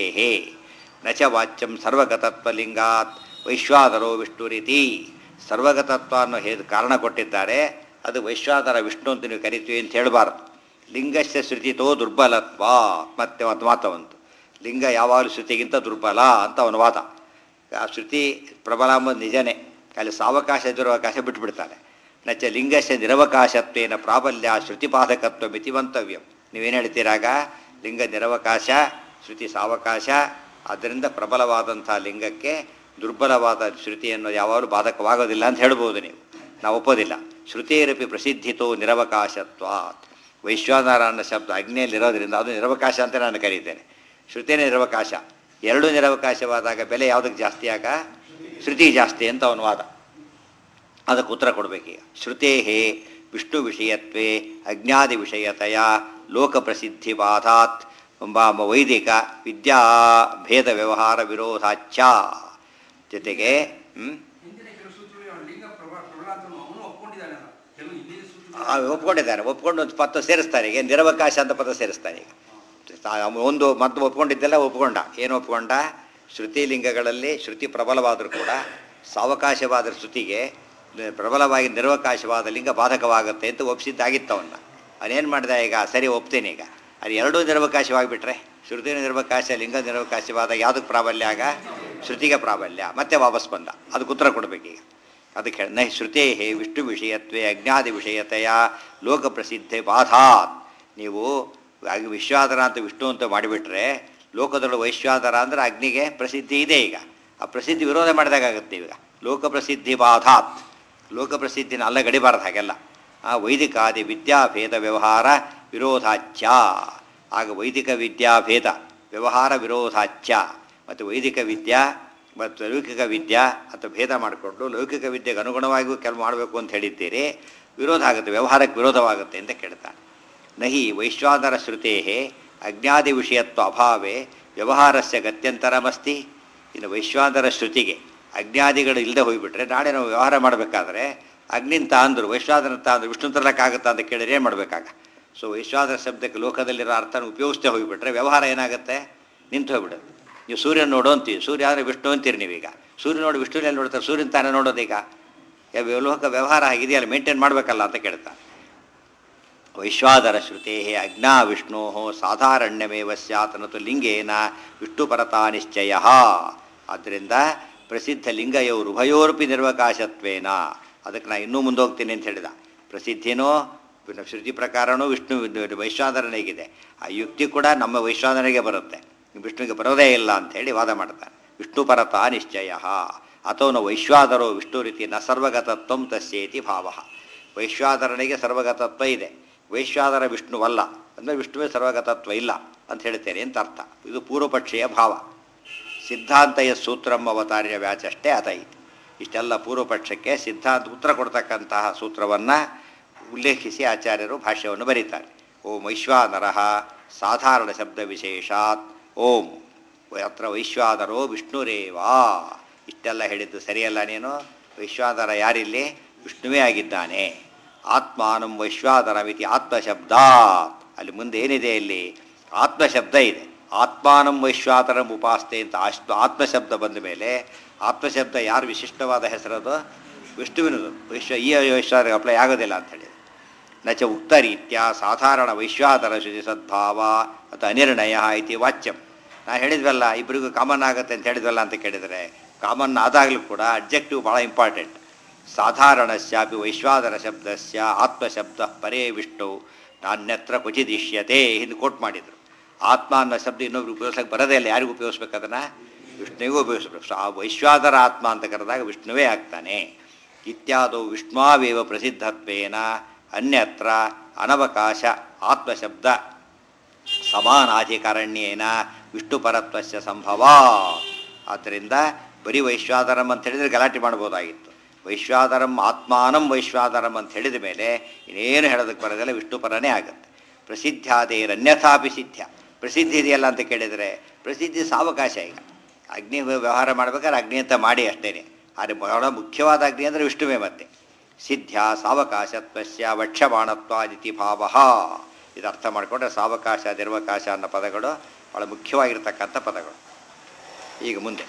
ನ ಚ ವಾಚ್ಯಂ ಸರ್ವಗತತ್ವಲಿಂಗಾತ್ ವೈಶ್ವಾನರೋ ವಿಷ್ಣುರಿತಿ ಸರ್ವಗತತ್ವ ಅನ್ನೋ ಹೇಳಿ ಕಾರಣ ಕೊಟ್ಟಿದ್ದಾರೆ ಅದು ವೈಶ್ವಾನರ ವಿಷ್ಣು ಅಂತ ನೀವು ಕರಿತೀವಿ ಅಂತ ಹೇಳಬಾರ್ದು ಲಿಂಗಸ್ಯ ಶ್ರುತಿತೋ ದುರ್ಬಲತ್ವ ಮತ್ತೆ ಒಂದು ಮಾತವಂತು ಲಿಂಗ ಯಾವಾಗಲೂ ಶ್ರುತಿಗಿಂತ ದುರ್ಬಲ ಅಂತ ಅವನ ವಾದ ಆ ಶ್ರುತಿ ಪ್ರಬಲ ಅಂಬುದು ನಿಜನೇ ಅಲ್ಲಿ ಸಾವಕಾಶ ದುರವಕಾಶ ಬಿಟ್ಬಿಡ್ತಾನೆ ನಚ್ಚ ಲಿಂಗಸ್ಯ ನಿರವಕಾಶತ್ವೇನ ಪ್ರಾಬಲ್ಯ ಶ್ರುತಿಪಾದಕತ್ವ ಮಿತಿವಂತವ್ಯಂ ನೀವೇನು ಹೇಳ್ತೀರಾಗ ಲಿಂಗ ನಿರವಕಾಶ ಶ್ರುತಿ ಸಾವಕಾಶ ಅದರಿಂದ ಪ್ರಬಲವಾದಂಥ ಲಿಂಗಕ್ಕೆ ದುರ್ಬಲವಾದ ಶ್ರುತಿಯನ್ನು ಯಾವಾಗಲೂ ಬಾಧಕವಾಗೋದಿಲ್ಲ ಅಂತ ಹೇಳ್ಬೋದು ನೀವು ನಾವು ಒಪ್ಪೋದಿಲ್ಲ ಶ್ರುತಿಯರಪಿ ಪ್ರಸಿದ್ಧಿತೋ ನಿರವಕಾಶತ್ವಾತ್ ವೈಶ್ವಾನಾರಾಯಣ ಶಬ್ದ ಅಗ್ನಿಯಲ್ಲಿರೋದ್ರಿಂದ ಅದು ನಿರವಕಾಶ ಅಂತ ನಾನು ಕರೀತೇನೆ ಶ್ರುತಿನೇ ನಿರವಕಾಶ ಎರಡು ನಿರವಕಾಶವಾದಾಗ ಬೆಲೆ ಯಾವುದಕ್ಕೆ ಜಾಸ್ತಿ ಆಗ ಶ್ರುತಿ ಜಾಸ್ತಿ ಅಂತ ಅವನ ವಾದ ಅದಕ್ಕೆ ಉತ್ತರ ಕೊಡಬೇಕೀಗ ಶ್ರುತೇ ವಿಷ್ಣು ವಿಷಯತ್ವೇ ಅಜ್ಞಾದಿ ವಿಷಯತೆಯ ಲೋಕ ಪ್ರಸಿದ್ಧಿ ಬಾಧಾತ್ ಎಂಬ ವೈದಿಕ ವಿದ್ಯಾ ಭೇದ ವ್ಯವಹಾರ ವಿರೋಧಾಚ್ಯ ಜೊತೆಗೆ ಹ್ಮ್, ಹಿಂದಿನ ಕೆಲವು ಸೂತ್ರಗಳು ಅವನು ಲಿಂಗ ಪ್ರಭಾ ಪ್ರಬಲಾಂತರನ್ನು ಅವನು ಒಪ್ಕೊಂಡಿದ್ದಾನೆ ಅಲ್ಲ. ಕೆಲವು ಹಿಂದಿನ ಸೂತ್ರಗಳು ಆ, ಒಪ್ಕೊಂಡಿದ್ದಾರೆ ಒಪ್ಕೊಂಡು ಒಂದು ಪದ ಸೇರಿಸ್ತಾರೆ ಈಗ ನಿರವಕಾಶ ಅಂತ ಪದ ಸೇರಿಸ್ತಾರೆ ಈಗ ತಾ- ಅವ್ನು ಒಂದು ಮತ್ತು ಒಪ್ಕೊಂಡಿದ್ದೆಲ್ಲ ಒಪ್ಕೊಂಡ ಏನು ಒಪ್ಕೊಂಡ ಶ್ರುತಿ ಲಿಂಗಗಳಲ್ಲಿ ಶ್ರುತಿ ಪ್ರಬಲವಾದರೂ ಕೂಡ ಸಾವಕಾಶವಾದ ಶ್ರುತಿಗೆ ನ- ಪ್ರಬಲವಾಗಿ ನಿರವಕಾಶವಾದ ಲಿಂಗ ಬಾಧಕವಾಗುತ್ತೆ ಅಂತ ಒಪ್ಪಿಸಿದ್ದಾಗಿತ್ತು ಅವನ್ನ ಅವನೇನು ಮಾಡಿದ ಈಗ ಸರಿ ಒಪ್ತೀನಿ ಈಗ ಅದು ಎರಡೂ ನಿರವಕಾಶವಾಗಿಬಿಟ್ರೆ ಶ್ರುತಿ ನಿರವಕಾಶ ಲಿಂಗ ನಿರವಕಾಶವಾದ ಯಾವುದಕ್ಕೆ ಪ್ರಾಬಲ್ಯ ಆಗ ಶ್ರುತಿಗೆ ಪ್ರಾಬಲ್ಯ ಮತ್ತೆ ವಾಪಸ್ ಬಂದ ಅದಕ್ಕೆ ಉತ್ತರ ಕೊಡಬೇಕೀಗ ಅದಕ್ಕೆ ಹೇಳಿ ನೈ ಶ್ರುತೇ ವಿಷ್ಣು ವಿಷಯತ್ವೇ ಅಜ್ಞಾದಿ ವಿಷಯತೆಯ ಲೋಕ ಪ್ರಸಿದ್ಧೆ ಬಾಧಾತ್ ನೀವು ಆಗ ವಿಶ್ವಾದರ ಅಂತ ವಿಷ್ಣು ಅಂತ ಮಾಡಿಬಿಟ್ರೆ ಲೋಕದೊಳಗೆ ವೈಶ್ವಾದರ ಅಂದರೆ ಅಗ್ನಿಗೆ ಪ್ರಸಿದ್ಧಿ ಇದೆ ಈಗ ಆ ಪ್ರಸಿದ್ಧಿ ವಿರೋಧ ಮಾಡಿದಾಗುತ್ತೆ ಈಗ ಲೋಕ ಪ್ರಸಿದ್ಧಿ ಬಾಧಾತ್ ಲೋಕ ಪ್ರಸಿದ್ಧಿನ ಅಲ್ಲ ಗಡಿಬಾರ್ದು ಹಾಗೆಲ್ಲ ಆ ವೈದಿಕಾದಿ ವಿದ್ಯಾಭೇದ ವ್ಯವಹಾರ ವಿರೋಧಾಚ್ಯ ಆಗ ವೈದಿಕ ವಿದ್ಯಾಭೇದ ವ್ಯವಹಾರ ವಿರೋಧಾಚ್ಯ ಮತ್ತು ವೈದಿಕ ವಿದ್ಯಾ ಮತ್ತು ಲೌಕಿಕ ವಿದ್ಯಾ ಅಥವಾ ಭೇದ ಮಾಡಿಕೊಂಡು ಲೌಕಿಕ ವಿದ್ಯೆಗೆ ಅನುಗುಣವಾಗಿಯೂ ಕೆಲವು ಮಾಡಬೇಕು ಅಂತ ಹೇಳಿದ್ದೀರಿ ವಿರೋಧ ಆಗುತ್ತೆ ವ್ಯವಹಾರಕ್ಕೆ ವಿರೋಧವಾಗುತ್ತೆ ಅಂತ ಕೇಳ್ತಾನೆ ನಹಿ ವೈಶ್ವಾನರ ಶ್ರುತೇ ಅಜ್ಞಾದಿ ವಿಷಯತ್ವ ಅಭಾವೇ ವ್ಯವಹಾರಸ್ಯ ಗತ್ಯಂತರಮಸ್ತಿ ಇನ್ನು ವೈಶ್ವಾನರ ಶ್ರುತಿಗೆ ಅಜ್ಞಾದಿಗಳು ಇಲ್ಲದೆ ಹೋಗಿಬಿಟ್ರೆ ನಾಳೆ ನಾವು ವ್ಯವಹಾರ ಮಾಡಬೇಕಾದ್ರೆ ಅಗ್ನಿಂತ ಅಂದರು ವೈಶ್ವಾನರಂತ ಅಂದರು ವಿಷ್ಣು ತರಲಿಕ್ಕಾಗುತ್ತಾ ಅಂತ ಕೇಳಿದ್ರೆ ಏನು ಮಾಡಬೇಕಾಗ ಸೊ ವೈಶ್ವಾನರ ಶಬ್ದಕ್ಕೆ ಲೋಕದಲ್ಲಿರೋ ಅರ್ಥನ ಉಪಯೋಗಿಸ್ತೇ ಹೋಗಿಬಿಟ್ರೆ ವ್ಯವಹಾರ ಏನಾಗುತ್ತೆ ನಿಂತು ಹೋಗ್ಬಿಡುತ್ತೆ ನೀವು ಸೂರ್ಯನ ನೋಡು ಅಂತೀವಿ ಸೂರ್ಯ ಅಂದರೆ ವಿಷ್ಣು ಅಂತೀರಿ ನೀವೀಗ ಸೂರ್ಯ ನೋಡಿ ವಿಷ್ಣುನಲ್ಲಿ ನೋಡ್ತಾರೆ ಸೂರ್ಯನ ತಾನೇ ನೋಡೋದೀಗ ಯಾವ ಲೋಕ ವ್ಯವಹಾರ ಆಗಿದೆಯಲ್ಲ ಮೇಂಟೈನ್ ಮಾಡಬೇಕಲ್ಲ ಅಂತ ಕೇಳ್ತಾರೆ ವೈಶ್ವಾದರ ಶ್ರುತೆ ಅಜ್ಞಾ ವಿಷ್ಣೋ ಸಾಧಾರಣ್ಯಮೇವ ಸ್ಯಾತ್ ಅನ್ನೋದು ಲಿಂಗೇನ ವಿಷ್ಣುಪರತಾ ನಿಶ್ಚಯ ಆದ್ದರಿಂದ ಪ್ರಸಿದ್ಧ ಲಿಂಗಯವರು ಉಭಯೋರ್ಪಿ ನಿರ್ವಕಾಶತ್ವೇನ ಅದಕ್ಕೆ ನಾ ಇನ್ನೂ ಮುಂದೋಗ್ತೀನಿ ಅಂತ ಹೇಳಿದ ಪ್ರಸಿದ್ಧಿನೋ ಇನ್ನು ಶ್ರುತಿ ಪ್ರಕಾರನೂ ವಿಷ್ಣು ವೈಶ್ವಾದರನಿಗಿದೆ ಆ ಯುಕ್ತಿ ಕೂಡ ನಮ್ಮ ವೈಶ್ವಾದನಿಗೆ ಬರುತ್ತೆ ವಿಷ್ಣುವಿಗೆ ಬರೋದೇ ಇಲ್ಲ ಅಂಥೇಳಿ ವಾದ ಮಾಡ್ತಾನೆ ವಿಷ್ಣುಪರತಾ ನಿಶ್ಚಯ ಅಥವಾ ನಾವು ವೈಶ್ವಾದರೋ ವಿಷ್ಣು ರೀತಿ ನ ಸರ್ವಗತತ್ವ ತಸ್ಯೇತಿ ಭಾವ ವೈಶ್ವಾದರನಿಗೆ ಸರ್ವಗತತ್ವ ಇದೆ ವೈಶ್ವಾದರ ವಿಷ್ಣುವಲ್ಲ ಅಂದರೆ ವಿಷ್ಣುವೇ ಸರ್ವಗತತ್ವ ಇಲ್ಲ ಅಂತ ಹೇಳ್ತೇನೆ ಅಂತ ಅರ್ಥ ಇದು ಪೂರ್ವಪಕ್ಷೀಯ ಭಾವ ಸಿದ್ಧಾಂತಯ ಸೂತ್ರಂ ಅವತಾರ್ಯ ವ್ಯಾಚಷ್ಟೇ ಅತೈತಿ ಇಷ್ಟೆಲ್ಲ ಪೂರ್ವಪಕ್ಷಕ್ಕೆ ಸಿದ್ಧಾಂತ ಉತ್ತರ ಕೊಡ್ತಕ್ಕಂತಹ ಸೂತ್ರವನ್ನು ಉಲ್ಲೇಖಿಸಿ ಆಚಾರ್ಯರು ಭಾಷ್ಯವನ್ನು ಬರೀತಾರೆ ಓಂ ವೈಶ್ವಾನರ ಸಾಧಾರಣ ಶಬ್ದ ವಿಶೇಷಾತ್ ಓಂ ಅತ್ರ ವೈಶ್ವಾನರೋ ವಿಷ್ಣುರೇವಾ ಇಷ್ಟೆಲ್ಲ ಹೇಳಿದ್ದು ಸರಿಯಲ್ಲ ನೀನು ವೈಶ್ವಾನರ ಯಾರಿಲ್ಲಿ ವಿಷ್ಣುವೇ ಆಗಿದ್ದಾನೆ ಆತ್ಮಾನಂ ವೈಶ್ವಾನರಮಿತಿ ಆತ್ಮಶಬ್ದಾತ್ ಅಲ್ಲಿ ಮುಂದೆ ಏನಿದೆ ಇಲ್ಲಿ ಆತ್ಮಶಬ್ದ ಇದೆ ಆತ್ಮಾನಂ ವೈಶ್ವಾತರಂ ಉಪಾಸ್ತೆ ಅಂತ ಅಷ್ಟು ಆತ್ಮಶಬ್ದ ಬಂದ ಮೇಲೆ ಆತ್ಮಶಬ್ದ ಯಾರು ವಿಶಿಷ್ಟವಾದ ಹೆಸರದು ವಿಷ್ಣುವಿನದು ವೈಶ್ವ ಈ ವೈಶ್ವಾದರಿಗೆ ಅಪ್ಲೈ ಆಗೋದಿಲ್ಲ ಅಂತ ಹೇಳಿ ನಚ ಉಕ್ತರೀತ್ಯ ಸಾಧಾರಣ ವೈಶ್ವಾದರ ಶುಚಿ ಸದ್ಭಾವ ಅಥವಾ ಅನಿರ್ಣಯ ಇತಿ ವಾಚ್ಯಂ ನಾನು ಹೇಳಿದ್ವಲ್ಲ ಇಬ್ಬರಿಗೂ ಕಾಮನ್ ಆಗುತ್ತೆ ಅಂತ ಹೇಳಿದ್ವಲ್ಲ ಅಂತ ಕೇಳಿದರೆ ಕಾಮನ್ ಆದಾಗಲೂ ಕೂಡ ಅಬ್ಜೆಕ್ಟಿವ್ ಭಾಳ ಇಂಪಾರ್ಟೆಂಟ್ ಸಾಧಾರಣಸ್ಯಾಪಿ ವೈಶ್ವಾದರ ಶಬ್ದಸ್ಯ ಆತ್ಮಶಬ್ದ ಪರೇ ವಿಷ್ಣು ನಾನ್ಯತ್ರ ಕ್ವಚಿದಿಷ್ಯತೆ ಹಿಂದೆ ಕೋಟ್ ಮಾಡಿದರು ಆತ್ಮ ಅನ್ನೋ ಶಬ್ದ ಇನ್ನೊಬ್ರು ಉಪಯೋಗಿಸಕ್ಕೆ ಬರೋದೇ ಇಲ್ಲ ಯಾರಿಗೂ ಉಪಯೋಗಿಸ್ಬೇಕು ಅದನ್ನು ವಿಷ್ಣುವಿಗೂ ಉಪಯೋಗಿಸ್ಬೇಕು ಸೊ ಆ ವೈಶ್ವಾದರ ಆತ್ಮ ಅಂತ ಕರೆದಾಗ ವಿಷ್ಣುವೇ ಆಗ್ತಾನೆ ಇತ್ಯಾದೋ ವಿಷ್ಣುವೇವ ಪ್ರಸಿದ್ಧತ್ವೇನ ಅನ್ಯತ್ರ ಅನವಕಾಶ ಆತ್ಮಶಬ್ದ ಸಮಾನಾಧಿಕಾರಣ್ಯೇನ ವಿಷ್ಣುಪರತ್ವಸ್ಯ ಸಂಭವ ಆದ್ದರಿಂದ ಬರೀ ವೈಶ್ವಾದರಂ ಅಂತ ಹೇಳಿದರೆ ಗಲಾಟೆ ಮಾಡ್ಬೋದಾಗಿತ್ತು ವೈಶ್ವಾದರಂ ಆತ್ಮಾನಂ ವೈಶ್ವಾದರಂ ಅಂತ ಹೇಳಿದ ಮೇಲೆ ಇನ್ನೇನು ಹೇಳೋದಕ್ಕೆ ಬರೋದಿಲ್ಲ ವಿಷ್ಣುಪರನೇ ಆಗುತ್ತೆ ಪ್ರಸಿದ್ಧಾದೇರನ್ಯಥಾಪಿ ಸಿದ್ಧ ಪ್ರಸಿದ್ಧಿ ಇದೆಯಲ್ಲ ಅಂತ ಕೇಳಿದರೆ ಪ್ರಸಿದ್ಧಿ ಸಾವಕಾಶ ಈಗ ಅಗ್ನಿ ವ್ಯವಹಾರ ಮಾಡ್ಬೇಕಾದ್ರೆ ಅಗ್ನಿ ಅಂತ ಮಾಡಿ ಅಷ್ಟೇನೆ ಆದರೆ ಬಹಳ ಮುಖ್ಯವಾದ ಅಗ್ನಿ ಅಂದರೆ ವಿಷ್ಣುವೇ ಮತ್ತೆ ಸಿದ್ಧ ಸಾವಕಾಶತ್ವಸ್ಯ ವಕ್ಷಮಾಣತ್ವಾದಿತಿ ಭಾವ ಇದು ಅರ್ಥ ಮಾಡಿಕೊಂಡ್ರೆ ಸಾವಕಾಶ ನಿರ್ವಕಾಶ ಅನ್ನೋ ಪದಗಳು ಭಾಳ ಮುಖ್ಯವಾಗಿರ್ತಕ್ಕಂಥ ಪದಗಳು ಈಗ ಮುಂದೆ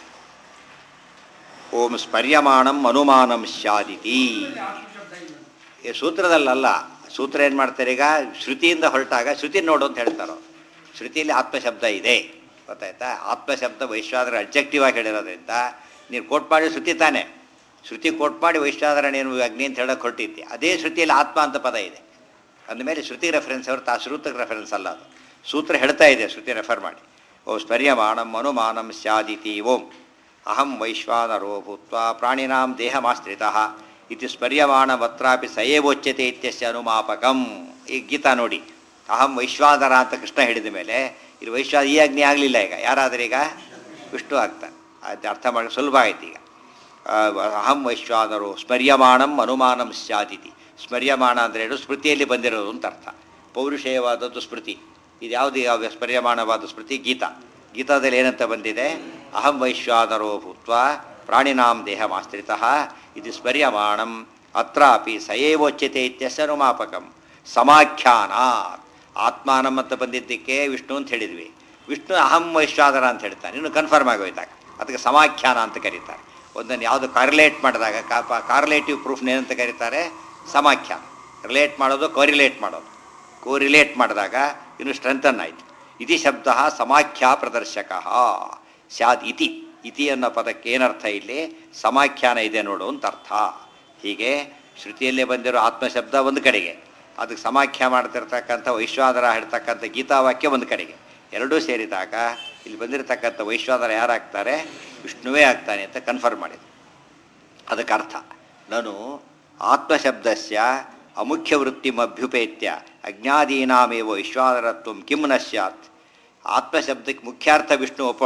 ಓಂ ಸ್ಮರ್ಯಮಾಣಂ ಅನುಮಾನಂ ಸ್ಯಾದಿತಿ ಆತ್ಮ ಶಬ್ದ ಇಲ್ಲ ಈ ಸೂತ್ರದಲ್ಲಲ್ಲ ಸೂತ್ರ ಏನು ಮಾಡ್ತಾರೆ ಈಗ ಶ್ರುತಿಯಿಂದ ಹೊರಟಾಗ ಶ್ರುತಿ ನೋಡು ಅಂತ ಹೇಳ್ತಾರೋ ಶ್ರುತಿಯಲ್ಲಿ ಆತ್ಮಶಬ್ದ ಇದೆ ಗೊತ್ತಾಯ್ತಾ ಆತ್ಮಶಬ್ದ ವೈಶ್ವಾದರ ಅಬ್ಜೆಕ್ಟಿವ್ ಆಗಿ ಹೇಳಿರೋದ್ರಿಂದ ನೀನು ಕೋಟ್ ಮಾಡಿ ಶ್ರುತಿ ತಾನೆ ಶ್ರುತಿ ಕೋಟ್ ಮಾಡಿ ವೈಶ್ವಾದರ ನೀನು ಅಗ್ನಿ ಅಂತ ಹೇಳೋಕೆ ಹೊರಟಿದ್ದೆ ಅದೇ ಶ್ರುತಿಯಲ್ಲಿ ಆತ್ಮ ಅಂತ ಪದ ಇದೆ ಅಂದಮೇಲೆ ಶ್ರುತಿ ರೆಫರೆನ್ಸ್ ಹೊರತು ಆ ಶ್ರುತಕ್ಕೆ ರೆಫರೆನ್ಸ್ ಅಲ್ಲ ಅದು ಸೂತ್ರ ಹೇಳ್ತಾ ಇದೆ ಶ್ರುತಿ ರೆಫರ್ ಮಾಡಿ ಓ ಸ್ಮರ್ಯಮಾಣಂ ಅನುಮಾನಂ ಸ್ಯಾದಿತಿ ಓಂ ಅಹಂ ವೈಶ್ವಾನರೋ ಭೂತ್ವ ಪ್ರಾಣಿನಾಂ ದೇಹಮಾಶ್ರಿತಃ ಇತಿ ಸ್ಮರ್ಯಮಾಣವತ್ರಾಪಿ ಸಯೇವೋಚ್ಯತೆ ಇತ್ಯಸ್ಯ ಅನುಮಾಪಕಂ ಈ ಗೀತಾ ನೋಡಿ ಅಹಂ ವೈಶ್ವಾನರ ಅಂತ ಕೃಷ್ಣ ಹೇಳಿದ ಮೇಲೆ ಇಲ್ಲಿ ವೈಶ್ವಾ ಈ ಅಗ್ನಿ ಆಗಲಿಲ್ಲ ಈಗ ಯಾರಾದ್ರೆ ಈಗ ವಿಷ್ಣು ಆಗ್ತಾನೆ ಅದು ಅರ್ಥ ಮಾಡಿ ಸುಲಭ ಆಯ್ತು ಈಗ ಆ, ಅಹಂ ವೈಶ್ವಾನರು ಸ್ಮರ್ಯಮಾಣಂ ಅನುಮಾನಂ ಸ್ಯಾದಿತಿ ಸ್ಮರ್ಯಮಾಣ ಅಂದರೆ ಏನು ಸ್ಮೃತಿಯಲ್ಲಿ ಬಂದಿರೋದು ಅಂತ ಅರ್ಥ ಪೌರುಷೇಯವಾದದ್ದು ಸ್ಮೃತಿ ಇದು ಯಾವುದು ಯಾವ ಸ್ಮರ್ಯಮಾಣವಾದ ಸ್ಮೃತಿ ಗೀತಾ ಗೀತಾದಲ್ಲಿ ಏನಂತ ಬಂದಿದೆ ಅಹಂ ವೈಶ್ವಾನರೋ ಭೂತ್ವ ಪ್ರಾಣಿನಾಂ ದೇಹಮಾಶ್ರಿತಃ ಇದು ಸ್ಮರ್ಯಮಾಣಂ ಅತ್ರಾಪಿ ಸಯೇವೋಚ್ಯತೆ ಇತ್ಯಸ್ಯ ಅನುಮಾಪಕಂ ಸಮಾಖ್ಯಾನಾತ್ ಆತ್ಮಾನಂ ಅಂತ ಬಂದಿದ್ದಕ್ಕೆ ವಿಷ್ಣು ಅಂತ ಹೇಳಿದ್ವಿ ವಿಷ್ಣು ಅಹಂ ವೈಶ್ವಾದರ ಅಂತ ಹೇಳ್ತಾನೆ ಇನ್ನು ಕನ್ಫರ್ಮ್ ಆಗೋಯ್ತಾಗ ಅದಕ್ಕೆ ಸಮಾಖ್ಯಾನ ಅಂತ ಕರೀತಾರೆ ಒಂದನ್ನು ಯಾವುದು ಕಾರ್ಲೇಟ್ ಮಾಡಿದಾಗ ಕಾರ್ಲೇಟಿವ್ ಪ್ರೂಫ್ನ ಏನಂತ ಕರೀತಾರೆ ಸಮಾಖ್ಯಾನ ರಿಲೇಟ್ ಮಾಡೋದು ಕೋರಿಲೇಟ್ ಮಾಡೋದು ಕೋರಿಲೇಟ್ ಮಾಡಿದಾಗ ಇನ್ನು ಸ್ಟ್ರೆಂಥನ್ ಆಯಿತು ಇತಿ ಶಬ್ದ ಸಮಾಖ್ಯಾ ಪ್ರದರ್ಶಕ ಸ್ಯಾದ್ ಇತಿ ಇತಿ ಅನ್ನೋ ಪದಕ್ಕೆ ಏನರ್ಥ ಇಲ್ಲಿ ಸಮಾಖ್ಯಾನ ಇದೆ ನೋಡು ಅಂತ ಅರ್ಥ ಹೀಗೆ ಶ್ರುತಿಯಲ್ಲೇ ಬಂದಿರೋ ಆತ್ಮಶಬ್ದ ಒಂದು ಕಡೆಗೆ ಅದಕ್ಕೆ ಸಮಾಖ್ಯ ಮಾಡ್ತಿರ್ತಕ್ಕಂಥ ವೈಶ್ವಾದರ ಹೇಳ್ತಕ್ಕಂಥ ಗೀತಾವಾಕ್ಯ ಒಂದು ಕಡೆಗೆ ಎರಡೂ ಸೇರಿದಾಗ ಇಲ್ಲಿ ಬಂದಿರತಕ್ಕಂಥ ವೈಶ್ವಾದರ ಯಾರಾಗ್ತಾರೆ ವಿಷ್ಣುವೇ ಆಗ್ತಾನೆ ಅಂತ ಕನ್ಫರ್ಮ್ ಮಾಡಿದ್ರು ಅದಕ್ಕೆ ಅರ್ಥ ನಾನು ಆತ್ಮಶಬ್ದಸ್ಯ ಅಮುಖ್ಯ ವೃತ್ತಿಮಭ್ಯುಪೇತ್ಯ ಅಜ್ಞಾದೀನಾಮೇವ ವಿಶ್ವಾದರತ್ವ ಕಿಂ ನ ಸ್ಯಾತ್ ಆತ್ಮಶಬ್ದಕ್ಕೆ ಮುಖ್ಯಾರ್ಥ ವಿಷ್ಣು ಒಪ್ಪೋಣ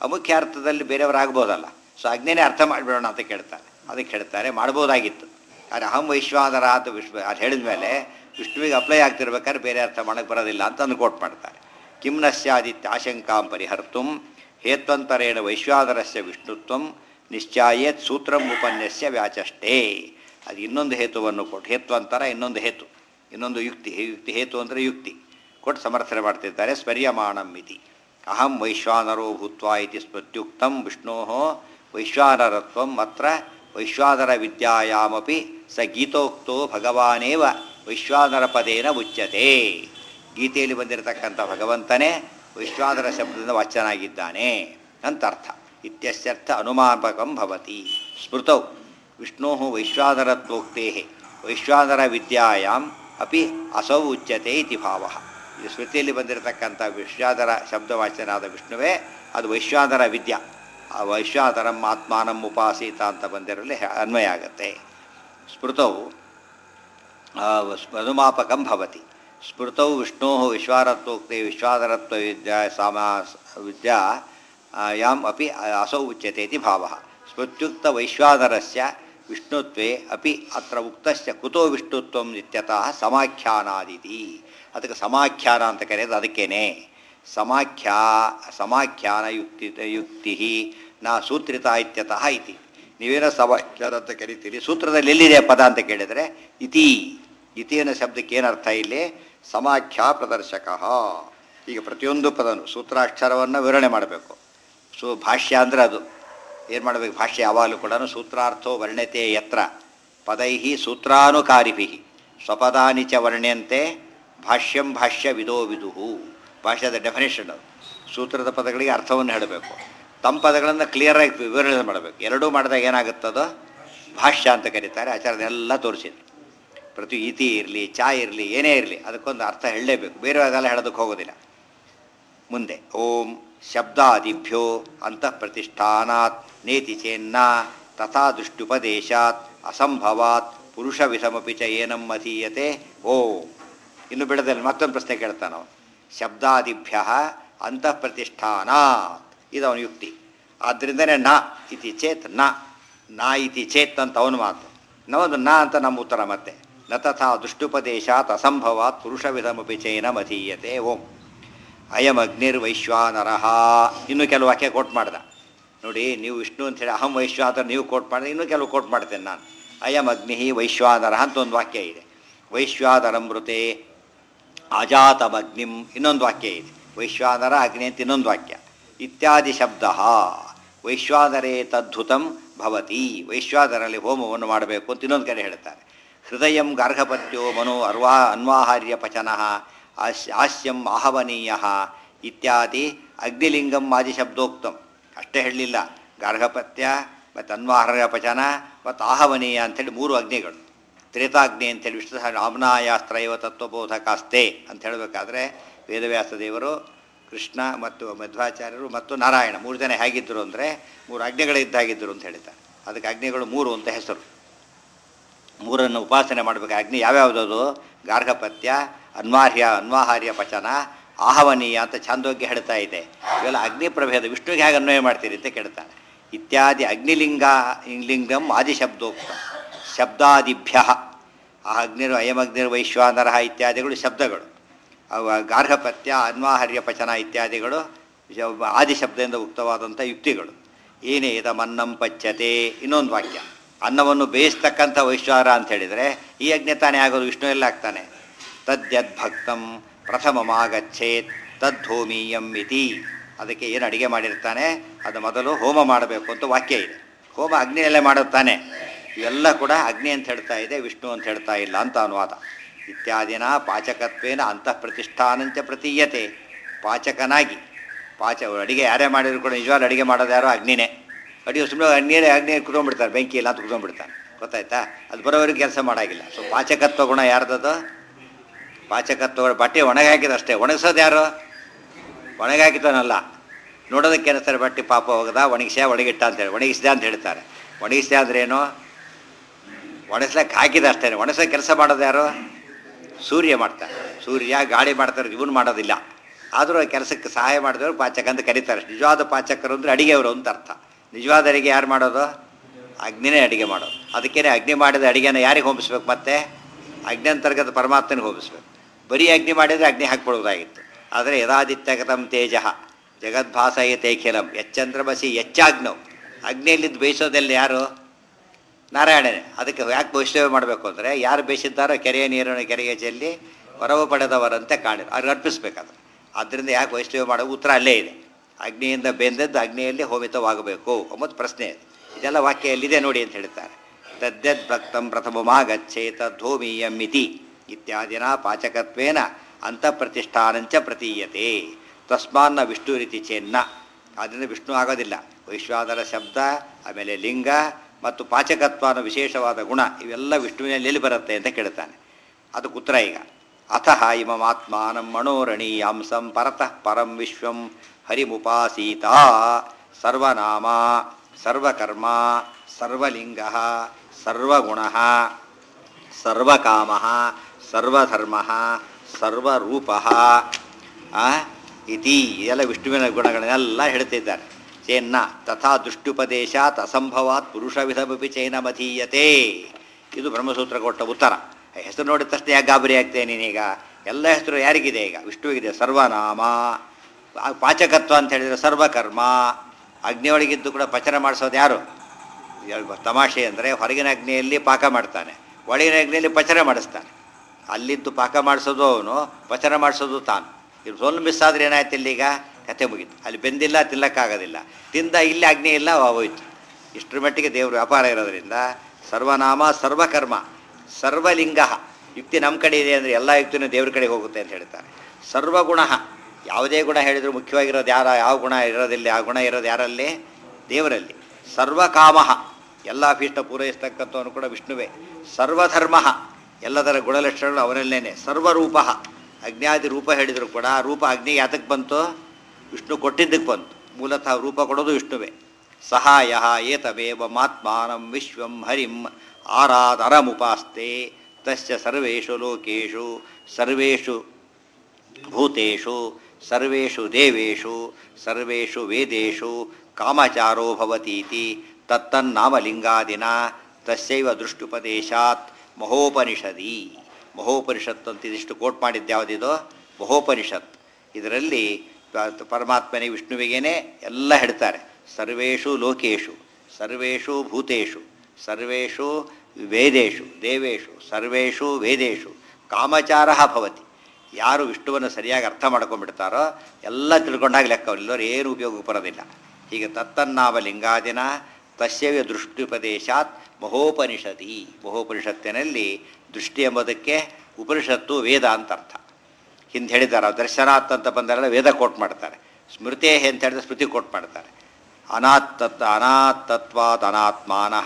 ಅಮುಖ್ಯ ಅರ್ಥದಲ್ಲಿ ಬೇರೆಯವರು ಆಗ್ಬೋದಲ್ಲ ಸೊ ಅಗ್ನಿನೇ ಅರ್ಥ ಮಾಡಿಬಿಡೋಣ ಅಂತ ಕೇಳ್ತಾರೆ ಅದಕ್ಕೆ ಹೇಳ್ತಾರೆ ಮಾಡ್ಬೋದಾಗಿತ್ತು ಆದರೆ ಅಹಂ ವೈಶ್ವಾನರ ಅಂತ ವಿಶ್ವ ಅದು ಹೇಳಿದ ಮೇಲೆ ವಿಷ್ಣುವಿಗೆ ಅಪ್ಲೈ ಆಗ್ತಿರ್ಬೇಕಾದ್ರೆ ಬೇರೆ ಅರ್ಥ ಮಾಡಕ್ಕೆ ಬರೋದಿಲ್ಲ ಅಂತ ಅಂದು ಕೋಟ್ ಮಾಡ್ತಾರೆ ಕಿಂ ನಶ್ಯಾದಿತ್ಯ ಆಶಂಕಾಂ ಪರಿಹರ್ತುಂ ಹೇತ್ವಂತರೇಣ ವೈಶ್ವಾನರಸ್ಯ ವಿಷ್ಣುತ್ವಂ ನಿಶ್ಚಾಯೇತ್ ಸೂತ್ರಂ ಉಪನ್ಯಸ್ಯ ವ್ಯಾಚಷ್ಟೇ ಅದು ಇನ್ನೊಂದು ಹೇತುವನ್ನು ಕೊಟ್ಟು ಹೇತ್ವಂತರ ಇನ್ನೊಂದು ಹೇತು ಇನ್ನೊಂದು ಯುಕ್ತಿ ಯುಕ್ತಿ ಹೇತು ಅಂದರೆ ಯುಕ್ತಿ ಕೊಟ್ಟು ಸಮರ್ಥನೆ ಮಾಡ್ತಿದ್ದಾರೆ ಸ್ಮರ್ಯಮಾಣಂ ಇತಿ ಅಹಂ ವೈಶ್ವಾನರೋ ಭೂತ್ವ ಇತಿ ಸ್ಮೃತ್ಯುಕ್ತಂ ವಿಷ್ಣೋ ವೈಶ್ವಾನರತ್ವಂ ಅತ್ರ ವೈಶ್ವಾನರ ವಿದ್ಯಾಯಾಮಪಿ ಸ ಗೀತೋಕ್ತೋ ಭಗವಾನೇವ ವೈಶ್ವಾನರ ಪದೇನ ಉಚ್ಯತೆ ಗೀತೆಯಲ್ಲಿ ಬಂದಿರತಕ್ಕಂಥ ಭಗವಂತನೇ ವೈಶ್ವಾನರ ಶಬ್ದದಿಂದ ವಾಚ್ಯನಾಗಿದ್ದಾನೆ ಅಂತ ಅರ್ಥ ಇತ್ಯಸ್ಯರ್ಥ ಅನುಮಾಪಕಂ ಭವತಿ ಸ್ಮೃತೌ ವಿಷ್ಣೋ ವೈಶ್ವಾನರತ್ವೋಕ್ತೇ ವೈಶ್ವಾನರ ವಿದ್ಯಾಯಾಮ್ ಅಪಿ ಅಸೌ ಉಚ್ಯತೆ ಇತಿ ಭಾವ ಇದು ಸ್ಮೃತಿಯಲ್ಲಿ ಬಂದಿರತಕ್ಕಂಥ ವಿಶ್ವಾದರ ಶಬ್ದವಾಚ್ಯನಾದ ವಿಷ್ಣುವೇ ಅದು ವೈಶ್ವಾನರ ವಿದ್ಯಾ ಆ ವೈಶ್ವಾನರಂ ಆತ್ಮಾನಂ ಉಪಾಸೀತ ಅಂತ ಬಂದಿರಲಿ ಅನ್ವಯ ಆಗತ್ತೆ ಸ್ಮೃತೌ ಅನುಮಾಪಕಂ ಭವತಿ ಸ್ಮೃತೌ ವಿಷ್ಣೋ ವಿಶ್ವಾರತ್ವೋಕ್ತೆ ವಿಶ್ವಾದರತ್ವ ವಿದ್ಯಾ ಸಾಮಾ ವಿದ್ಯಾ ಯಾಮ್ ಅಪಿ ಅಸೌ ಉಚ್ಯತೆ ಇತಿ ಭಾವ ಸ್ಮೃತ್ಯುಕ್ತ ವೈಶ್ವಾನರಸ್ಯ ವಿಷ್ಣುತ್ವೇ ಅಪಿ ಅತ್ರ ಉಕ್ತಸ್ಯ ಕುತೋ ವಿಷ್ಣುತ್ವಂ ಇತ್ಯತಃ ಸಮಾಖ್ಯಾನಾದಿತಿ ಅದಕ್ಕೆ ಸಮಾಖ್ಯಾನ ಅಂತ ಕರೆಯೋದು ಅದಕ್ಕೇನೆ ಸಮಾಖ್ಯಾ ಸಮಾಖ್ಯಾನ ಯುಕ್ತಿ ಯುಕ್ತಿ ನಾ ಸೂತ್ರಿತ ಇತ್ಯತಃ ಇತಿ ನೀವೇನೋ ಸಮಾಖ್ಯಾನ ಅಂತ ಕರಿತೀರಿ ಸೂತ್ರದಲ್ಲಿ ಎಲ್ಲಿದೆ ಪದ ಅಂತ ಕೇಳಿದರೆ ಇತಿ ಇತಿ ಅನ್ನೋ ಶಬ್ದಕ್ಕೆ ಏನರ್ಥ ಇಲ್ಲಿ ಸಮಾಖ್ಯಾ ಪ್ರದರ್ಶಕ ಈಗ ಪ್ರತಿಯೊಂದು ಪದನು ಸೂತ್ರಾಕ್ಷರವನ್ನು ವಿವರಣೆ ಮಾಡಬೇಕು ಸೊ ಭಾಷ್ಯ ಅಂದರೆ ಅದು ಏನು ಮಾಡಬೇಕು ಭಾಷ್ಯ ಯಾವಾಗಲೂ ಕೂಡ ಸೂತ್ರಾರ್ಥೋ ವರ್ಣ್ಯತೆ ಯತ್ರ ಪದೈ ಸೂತ್ರಾನುಕಾರಿಭಿ ಸ್ವಪದಾನಿ ಚ ವರ್ಣ್ಯಂತೆ ಭಾಷ್ಯಂ ಭಾಷ್ಯ ವಿದೋ ವಿದುಹು ಭಾಷ್ಯದ ಡೆಫಿನೇಷನ್ ಅದು ಸೂತ್ರದ ಪದಗಳಿಗೆ ಅರ್ಥವನ್ನು ಹೇಳಬೇಕು ತಮ್ಮ ಪದಗಳನ್ನು ಕ್ಲಿಯರಾಗಿ ವಿವರಣೆ ಮಾಡಬೇಕು ಎರಡೂ ಮಾಡಿದಾಗ ಏನಾಗುತ್ತದೋ ಭಾಷ್ಯ ಅಂತ ಕರೀತಾರೆ ಆಚಾರನೆಲ್ಲ ತೋರಿಸಿದ್ರು ಪ್ರತಿ ಇತಿ ಇರಲಿ ಚಾ ಇರಲಿ ಏನೇ ಇರಲಿ ಅದಕ್ಕೊಂದು ಅರ್ಥ ಹೇಳಲೇಬೇಕು ಬೇರೆ ಅದೆಲ್ಲ ಹೇಳೋದಕ್ಕೆ ಹೋಗೋದಿಲ್ಲ ಮುಂದೆ ಓಂ ಶಬ್ದಾದಿಭ್ಯೋ ಅಂತಃ ಪ್ರತಿಷ್ಠಾನಾತ್ ನೇತಿ ಚೇನ್ನ ತಥಾ ದೃಷ್ಟ್ಯುಪದೇಶಾತ್ ಅಸಂಭವಾತ್ ಪುರುಷ ವಿಷಮಪಿ ಚ ಏನಂ ಅಧೀಯತೆ ಓಂ ಇನ್ನು ಬಿಡದಲ್ಲಿ ಮತ್ತೊಂದು ಪ್ರಶ್ನೆ ಕೇಳ್ತಾನ ಅವನು ಶಬ್ದಾದಿಭ್ಯ ಅಂತಃ ಪ್ರತಿಷ್ಠಾನಾತ್ ಇದು ಅವನ ಯುಕ್ತಿ ಆದ್ದರಿಂದನೇ ನ ಇತಿ ಚೇತ್ ನ ನಾ ಇತಿ ಚೇತ್ ಅಂತ ಅವನ ಮಾತು ನಮ್ಮದು ನ ಅಂತ ನಮ್ಮ ಉತ್ತರ ಮತ್ತೆ ನ ತಥಾ ದುಷ್ಟುಪದೇಶಾತ್ ಅಸಂಭವಾತ್ ಪುರುಷ ವಿಧಮಪಿ ಚೈನಂ ಅಧೀಯತೆ ಓಂ ಅಯಂ ಅಗ್ನಿರ್ವೈಶ್ವಾನರಹ ಇನ್ನೂ ಕೆಲವು ವಾಕ್ಯ ಕೋಟ್ ಮಾಡ್ದ ನೋಡಿ ನೀವು ವಿಷ್ಣು ಅಂತ ಹೇಳಿ ಅಹಂ ವೈಶ್ವಾನರ ನೀವು ಕೋಟ್ ಮಾಡಿದ್ರೆ ಇನ್ನೂ ಕೆಲವು ಕೋಟ್ ಮಾಡ್ತೇನೆ ನಾನು ಅಯಂ ಅಗ್ನಿ ವೈಶ್ವಾನರ ಅಂತ ಒಂದು ವಾಕ್ಯ ಇದೆ ವೈಶ್ವಾನರಮೃತೆ ಅಜಾತಮಗ್ನಿಂ ಇನ್ನೊಂದು ವಾಕ್ಯ ಇದೆ ವೈಶ್ವಾನರ ಅಗ್ನಿ ಅಂತ ಇನ್ನೊಂದು ವಾಕ್ಯ ಇತ್ಯಾದಿ ಶಬ್ದ ವೈಶ್ವಾನರೇ ತದ್ಧುತಂ ಭವತಿ ವೈಶ್ವಾನರಲ್ಲಿ ಹೋಮವನ್ನು ಮಾಡಬೇಕು ಅಂತ ಇನ್ನೊಂದು ಕಡೆ ಹೇಳ್ತಾರೆ ಹೃದಯಂ ಗಾರ್ಹಪತ್ಯೋ ಮನೋ ಅರ್ವಾ ಅನ್ವಾಹಾರ್ಯ ಪಚನ ಆಶ್ ಹಾಸ್ಯಂ ಆಹವನೀಯ ಇತ್ಯಾದಿ ಅಗ್ನಿಲಿಂಗಂ ಆದಿಶಬ್ದೋಕ್ತಂ ಅಷ್ಟೇ ಹೇಳಲಿಲ್ಲ ಗಾರ್ಹಪತ್ಯ ಮತ್ತು ಅನ್ವಾಹಾರ್ಯ ಪಚನ ಮತ್ತು ಆಹವನೀಯ ಅಂಥೇಳಿ ಮೂರು ಅಗ್ನಿಗಳು ತ್ರೇತಾಗ್ನಿ ಅಂತೇಳಿ ವಿಷ್ಣು ಆಮ್ನಾಯಾಸ್ತ್ರೈವ ತತ್ವಬೋಧಕಾಸ್ತೆ ಅಂತ ಹೇಳಬೇಕಾದ್ರೆ ವೇದವ್ಯಾಸ ದೇವರು ಕೃಷ್ಣ ಮತ್ತು ಮಧ್ವಾಚಾರ್ಯರು ಮತ್ತು ನಾರಾಯಣ ಮೂರು ಜನ ಹೇಗಿದ್ದರು ಅಂದರೆ ಮೂರು ಅಗ್ನಿಗಳಿದ್ದಾಗಿದ್ದರು ಅಂತ ಹೇಳ್ತಾರೆ ಅದಕ್ಕೆ ಅಗ್ನಿಗಳು ಮೂರು ಅಂತ ಹೆಸರು ಮೂರನ್ನು ಉಪಾಸನೆ ಮಾಡಬೇಕು ಅಗ್ನಿ ಯಾವ್ಯಾವುದದು ಗಾರ್ಹಪತ್ಯ ಅನ್ವಾರ್ಯ ಅನ್ವಾಹಾರ್ಯ ಪಚನ ಆಹವನೀಯ ಅಂತ ಛಾಂದೋಗ್ಯ ಹೇಳ್ತಾ ಇದೆ ಇವೆಲ್ಲ ಅಗ್ನಿ ಪ್ರಭೇದ ವಿಷ್ಣುವಿಗೆ ಹೇಗೆ ಅನ್ವಯ ಮಾಡ್ತೀರಿ ಅಂತ ಕೇಳ್ತಾನೆ ಇತ್ಯಾದಿ ಅಗ್ನಿಲಿಂಗ ಲಿಂಗಂ ಆದಿಶಬ್ದೋಕ್ತ ಶಬ್ದಾದಿಭ್ಯ ಆ ಅಗ್ನಿರು ಅಯಮಗ್ನಿರ್ ವೈಶ್ವಾನರಹ ಇತ್ಯಾದಿಗಳು ಶಬ್ದಗಳು ಅವ ಗಾರ್ಹಪತ್ಯ ಅನ್ವಾಹಾರ್ಯ ಪಚನ ಇತ್ಯಾದಿಗಳು ಶಬ್- ಆದಿ ಶಬ್ದದಿಂದ ಉಕ್ತವಾದಂಥ ಯುಕ್ತಿಗಳು ಏನೇ ಇದಮನ್ನಂ ಪಚ್ಯತೆ ಇನ್ನೊಂದು ವಾಕ್ಯ ಅನ್ನವನ್ನು ಬೇಯಿಸ್ತಕ್ಕಂಥ ವೈಶ್ವಾರ ಅಂತ ಹೇಳಿದರೆ ಈ ಯಜ್ಞ ತಾನೇ ಆಗೋದು ವಿಷ್ಣು ಎಲ್ಲ ಆಗ್ತಾನೆ ತದ್ಯದ್ಭಕ್ತಂ ಪ್ರಥಮಮಾಗಚ್ಚೇತ್ ತದ್ಧೋಮೀಯಂ ಇತಿ ಅದಕ್ಕೆ ಏನು ಅಡಿಗೆ ಮಾಡಿರ್ತಾನೆ ಅದು ಮೊದಲು ಹೋಮ ಮಾಡಬೇಕು ಅಂತ ವಾಕ್ಯ ಇದೆ ಹೋಮ ಅಗ್ನಿಯಲ್ಲೇ ಮಾಡುತ್ತಾನೆ ಇವೆಲ್ಲ ಕೂಡ ಅಗ್ನಿ ಅಂತ ಹೇಳ್ತಾ ಇದೆ ವಿಷ್ಣು ಅಂತ ಹೇಳ್ತಾ ಇಲ್ಲ ಅಂತ ಅನುವಾದ ಇತ್ಯಾದಿನ ಪಾಚಕತ್ವೇನ ಅಂತಃ ಪ್ರತಿಷ್ಠಾನಂಚ ಪ್ರತೀಯತೆ ಪಾಚಕನಾಗಿ ಪಾಚ ಅಡಿಗೆ ಯಾರೇ ಮಾಡಿದ್ರು ಕೂಡ ನಿಜವಾದ ಅಡಿಗೆ ಮಾಡೋದು ಯಾರೋ ಅಗ್ನಿನೇ ಅಡಿಗೆ ಸುಮ್ಮನೆ ಅಗ್ನಿಯೇ ಅಗ್ನಿ ಕುತ್ಕೊಂಡ್ಬಿಡ್ತಾರೆ ಬೆಂಕಿ ಇಲ್ಲ ಅಂತ ಕುತ್ಕೊಂಡ್ಬಿಡ್ತಾನೆ ಗೊತ್ತಾಯ್ತಾ ಅದು ಬರೋವರೆಗೆ ಕೆಲಸ ಮಾಡಾಗಿಲ್ಲ ಸೊ ಪಾಚಕತ್ವ ಗುಣ ಯಾರ್ದದು ಪಾಚಕತ್ವ ಬಟ್ಟೆ ಒಣಗಿ ಹಾಕಿದ ಅಷ್ಟೇ ಒಣಗಿಸೋದು ಯಾರು ಒಣಗಿ ಹಾಕಿದವನಲ್ಲ ನೋಡೋದಕ್ಕೆ ಏನಂತಾರೆ ಬಟ್ಟೆ ಪಾಪ ಹೋಗದ ಒಣಗಿಸ್ಯಾ ಒಣಗಿಟ್ಟ ಅಂತೇಳಿ ಒಣಗಿಸಿದ ಅಂತ ಹೇಳ್ತಾರೆ ಒಣಗಿಸಿದ ಅಂದ್ರೆ ಏನು ಒಣಗಿಸ್ಲಕ್ಕೆ ಹಾಕಿದ ಅಷ್ಟೇ ಒಣಗಿಸೋ ಕೆಲಸ ಮಾಡೋದು ಯಾರು ಸೂರ್ಯ ಮಾಡ್ತಾರೆ ಸೂರ್ಯ ಗಾಳಿ ಮಾಡ್ತಾರೆ ಇವನು ಮಾಡೋದಿಲ್ಲ ಆದರೂ ಕೆಲಸಕ್ಕೆ ಸಹಾಯ ಮಾಡಿದವರು ಪಾಚಕ ಅಂತ ಕರೀತಾರೆ ನಿಜವಾದ ಪಾಚಕರು ಅಂದರೆ ಅಡಿಗೆಯವರು ಅಂತ ಅರ್ಥ ನಿಜವಾದ ಅಡಿಗೆ ಯಾರು ಮಾಡೋದು ಅಗ್ನಿನೇ ಅಡಿಗೆ ಮಾಡೋದು ಅದಕ್ಕೇನೆ ಅಗ್ನಿ ಮಾಡಿದ ಅಡಿಗೆನ ಯಾರಿಗೆ ಹೋಮಿಸ್ಬೇಕು ಮತ್ತೆ ಅಗ್ನಿ ಅಂತರ್ಗತ ಪರಮಾತ್ಮನಿಗೆ ಹೋಮಿಸ್ಬೇಕು ಬರೀ ಅಗ್ನಿ ಮಾಡಿದರೆ ಅಗ್ನಿ ಹಾಕ್ಬಿಡೋದಾಗಿತ್ತು ಆದರೆ ಯದಾದಿತ್ಯಗತಂ ತೇಜ ಜಗದ್ಭಾಸಯತೆ ಖಿಲಂ ಎಚ್ಚಂದ್ರಮಸಿ ಎಚ್ಚಾಗ್ನವ್ ಅಗ್ನಿಯಲ್ಲಿದ್ದು ಬೇಯಿಸೋದೆಲ್ಲ ಯಾರು ನಾರಾಯಣನೇ ಅದಕ್ಕೆ ಯಾಕೆ ವೈಷ್ಣವ ಮಾಡಬೇಕು ಅಂದರೆ ಯಾರು ಬೇಯಿಸಿದ್ದಾರೋ ಕೆರೆಯ ನೀರನ್ನು ಕೆರೆಗೆ ಚೆಲ್ಲಿ ಹೊರವು ಪಡೆದವರಂತೆ ಕಾಣಿರು ಅವ್ರಿಗೆ ಅರ್ಪಿಸ್ಬೇಕಾದ್ರೆ ಆದ್ದರಿಂದ ಯಾಕೆ ವೈಷ್ಣವ ಮಾಡೋ ಉತ್ತರ ಅಲ್ಲೇ ಇದೆ ಅಗ್ನಿಯಿಂದ ಬೆಂದದ್ದು ಅಗ್ನಿಯಲ್ಲಿ ಹೋಮಿತವಾಗಬೇಕು ಎಂಬುದು ಪ್ರಶ್ನೆ ಇದೆ ಇದೆಲ್ಲ ವಾಕ್ಯದಲ್ಲಿದೆ ನೋಡಿ ಅಂತ ಹೇಳ್ತಾರೆ ತದ್ಯದ್ ಭಕ್ತಂ ಪ್ರಥಮಮಾಗಚ್ಚೇ ತದ್ಧೋಮೀಯಂ ಇತಿ ಇತ್ಯಾದಿನ ಪಾಚಕತ್ವೇನ ಅಂತಃಪ್ರತಿಷ್ಠಾನಂಚ ಪ್ರತೀಯತೆ ತಸ್ಮಾನ್ನ ವಿಷ್ಣು ರೀತಿ ಚೆನ್ನ ಆದ್ದರಿಂದ ವಿಷ್ಣು ಆಗೋದಿಲ್ಲ ವೈಶ್ವಾದರ ಶಬ್ದ ಆಮೇಲೆ ಲಿಂಗ ಮತ್ತು ಪಾಚಕತ್ವ ಅನ್ನೋ ವಿಶೇಷವಾದ ಗುಣ ಇವೆಲ್ಲ ವಿಷ್ಣುವಿನಲ್ಲಿ ಎಲ್ಲಿ ಬರುತ್ತೆ ಅಂತ ಕೇಳ್ತಾನೆ ಅದಕ್ಕೆ ಉತ್ತರ ಈಗ ಅಥಃ ಇಮಮಾತ್ಮಾನಂ ಮಣೋರಣೀಯಾಂಸಂ ಪರತಃ ಪರಂ ವಿಶ್ವಂ ಹರಿಮುಪಾಸೀತ ಸರ್ವನಾಮ ಸರ್ವಕರ್ಮ ಸರ್ವಲಿಂಗ ಸರ್ವಗುಣ ಸರ್ವಕಾಮ ಸರ್ವಧರ್ಮ ಸರ್ವರೂಪ ಇತಿ ಎಲ್ಲ ವಿಷ್ಣುವಿನ ಗುಣಗಳನ್ನೆಲ್ಲ ಹೇಳ್ತಿದ್ದಾರೆ ಚೇನ್ನ ತಥಾ ದುಷ್ಟುಪದೇಶಾತ್ ಅಸಂಭವಾತ್ ಪುರುಷ ವಿಧಮಪಿ ಚೈನಮಧೀಯತೆ ಇದು ಬ್ರಹ್ಮಸೂತ್ರ ಕೊಟ್ಟ ಉತ್ತರ ಹೆಸರು ನೋಡಿದ ತಕ್ಷಣ ಯಾಕೆ ಗಾಬರಿ ಆಗ್ತೇನೆ ನೀನೀಗ ಎಲ್ಲ ಹೆಸರು ಯಾರಿಗಿದೆ ಈಗ ವಿಷ್ಣುವಿಗಿದೆ ಸರ್ವನಾಮ ಆ ಪಾಚಕತ್ವ ಅಂತ ಹೇಳಿದರೆ ಸರ್ವಕರ್ಮ ಅಗ್ನಿಯೊಳಗಿದ್ದು ಕೂಡ ಪಚನ ಮಾಡಿಸೋದು ಯಾರು ಎರಡು ತಮಾಷೆ ಅಂದರೆ ಹೊರಗಿನ ಅಗ್ನಿಯಲ್ಲಿ ಪಾಕ ಮಾಡ್ತಾನೆ ಒಳಗಿನ ಅಗ್ನಿಯಲ್ಲಿ ಪಚನ ಮಾಡಿಸ್ತಾನೆ ಅಲ್ಲಿದ್ದು ಪಾಕ ಮಾಡಿಸೋದು ಅವನು ಪಚನ ಮಾಡಿಸೋದು ತಾನು ಇದು ಸ್ವಲ್ಪ ಮಿಸ್ ಆದರೆ ಏನಾಯ್ತು ಇಲ್ಲೀಗ ಕತೆ ಮುಗೀತು ಅಲ್ಲಿ ಬೆಂದಿಲ್ಲ ತಿನ್ನಕ್ಕಾಗೋದಿಲ್ಲ ತಿಂದ ಇಲ್ಲಿ ಅಗ್ನಿ ಇಲ್ಲ ಹೋಯ್ತು ಇಷ್ಟರ ಮಟ್ಟಿಗೆ ದೇವ್ರ ವ್ಯಾಪಾರ ಇರೋದ್ರಿಂದ ಸರ್ವನಾಮ ಸರ್ವಕರ್ಮ ಸರ್ವಲಿಂಗ ಯುಕ್ತಿ ನಮ್ಮ ಕಡೆ ಇದೆ ಅಂದರೆ ಎಲ್ಲ ಯುಕ್ತಿನೂ ದೇವ್ರ ಕಡೆಗೆ ಹೋಗುತ್ತೆ ಅಂತ ಹೇಳ್ತಾರೆ ಸರ್ವಗುಣ ಯಾವುದೇ ಗುಣ ಹೇಳಿದರೂ ಮುಖ್ಯವಾಗಿರೋದು ಯಾರ ಯಾವ ಗುಣ ಇರೋದಿಲ್ಲ ಆ ಗುಣ ಇರೋದು ಯಾರಲ್ಲಿ ದೇವರಲ್ಲಿ ಸರ್ವಕಾಮ ಎಲ್ಲ ಅಭೀಷ್ಟ ಪೂರೈಸ್ತಕ್ಕಂಥವನು ಕೂಡ ವಿಷ್ಣುವೇ ಸರ್ವಧರ್ಮ ಎಲ್ಲದರ ಗುಣಲಕ್ಷಣಗಳು ಅವನಲ್ಲೇನೆ ಸರ್ವರೂಪ ಅಗ್ನಿಯಾದಿ ರೂಪ ಹೇಳಿದರೂ ಕೂಡ ಆ ರೂಪ ಅಗ್ನಿ ಯಾತಕ್ಕೆ ಬಂತು ವಿಷ್ಣು ಕೊಟ್ಟಿದ್ದಕ್ಕೆ ಬಂತು ಮೂಲತಃ ರೂಪ ಕೊಡೋದು ವಿಷ್ಣುವೇ ಸಹಾಯ ಏತವೇವ ಮಾತ್ಮಾನಂ ವಿಶ್ವಂ ಹರಿಂ ಆರಾಧರಮುಪಾಸ್ತೆ ತಸ್ಯ ಸರ್ವೇಷು ಲೋಕೇಶು ಸರ್ವೇಷು ಭೂತೇಷು ಸರ್ವೇಷು ದೇವೇಷು ಸರ್ವೇಷು ವೇದೇಷು ಕಾಮಚಾರೋ ಭವತೀತಿ ತತ್ತನ್ನಾಮಲಿಂಗಾದಿನ ತಸ್ಯೈವ ದೃಷ್ಟುಪದೇಶಾತ್ ಮಹೋಪನಿಷದಿ ಮಹೋಪನಿಷತ್ ಅಂತ ಇದಿಷ್ಟು ಕೋಟ್ ಮಾಡಿದ್ದು ಯಾವುದಿದೋ ಮಹೋಪನಿಷತ್ ಇದರಲ್ಲಿ ಪ- ಪರಮಾತ್ಮನೇ ವಿಷ್ಣುವಿಗೇನೆ ಎಲ್ಲ ಹೇಳ್ತಾರೆ ಸರ್ವೇಷು ಲೋಕೇಶು ಸರ್ವೇಷು ಭೂತೇಷು ಸರ್ವೇಷು ವೇದೇಶು ದೇವೇಶು ಸರ್ವೇಷು ವೇದೇಶು ಕಾಮಚಾರ ಭವತಿ ಯಾರು ವಿಷ್ಣುವನ್ನು ಸರಿಯಾಗಿ ಅರ್ಥ ಮಾಡ್ಕೊಂಡ್ಬಿಡ್ತಾರೋ ಎಲ್ಲ ತಿಳ್ಕೊಂಡಾಗ ಲೆಕ್ಕ ಅವ್ರಿಲ್ಲವ್ರು ಏನು ಉಪಯೋಗಕ್ಕೆ ಬರೋದಿಲ್ಲ ಹೀಗೆ ತತ್ತನ್ನಾವ ಲಿಂಗಾದಿನ ತಸ್ಯವ್ಯ ದೃಷ್ಟಿಪದೇಶಾತ್ ಮಹೋಪನಿಷದಿ ಮಹೋಪನಿಷತ್ತಿನಲ್ಲಿ ದೃಷ್ಟಿ ಎಂಬುದಕ್ಕೆ ಉಪನಿಷತ್ತು ವೇದ ಅಂತ ಅರ್ಥ ಹಿಂದೆ ಹೇಳಿದ್ದಾರೆ ಅವ್ರು ದರ್ಶನಾತ್ ಅಂತ ಬಂದಾರೆಲ್ಲ ವೇದ ಕೋಟ್ ಮಾಡ್ತಾರೆ ಸ್ಮೃತಿ ಅಂತ ಹೇಳಿದ್ರೆ ಸ್ಮೃತಿ ಕೋಟ್ ಮಾಡ್ತಾರೆ ಅನಾತ್ತತ್ ಅನಾತ್ತತ್ವಾತ್ ಅನಾತ್ಮಾನಃ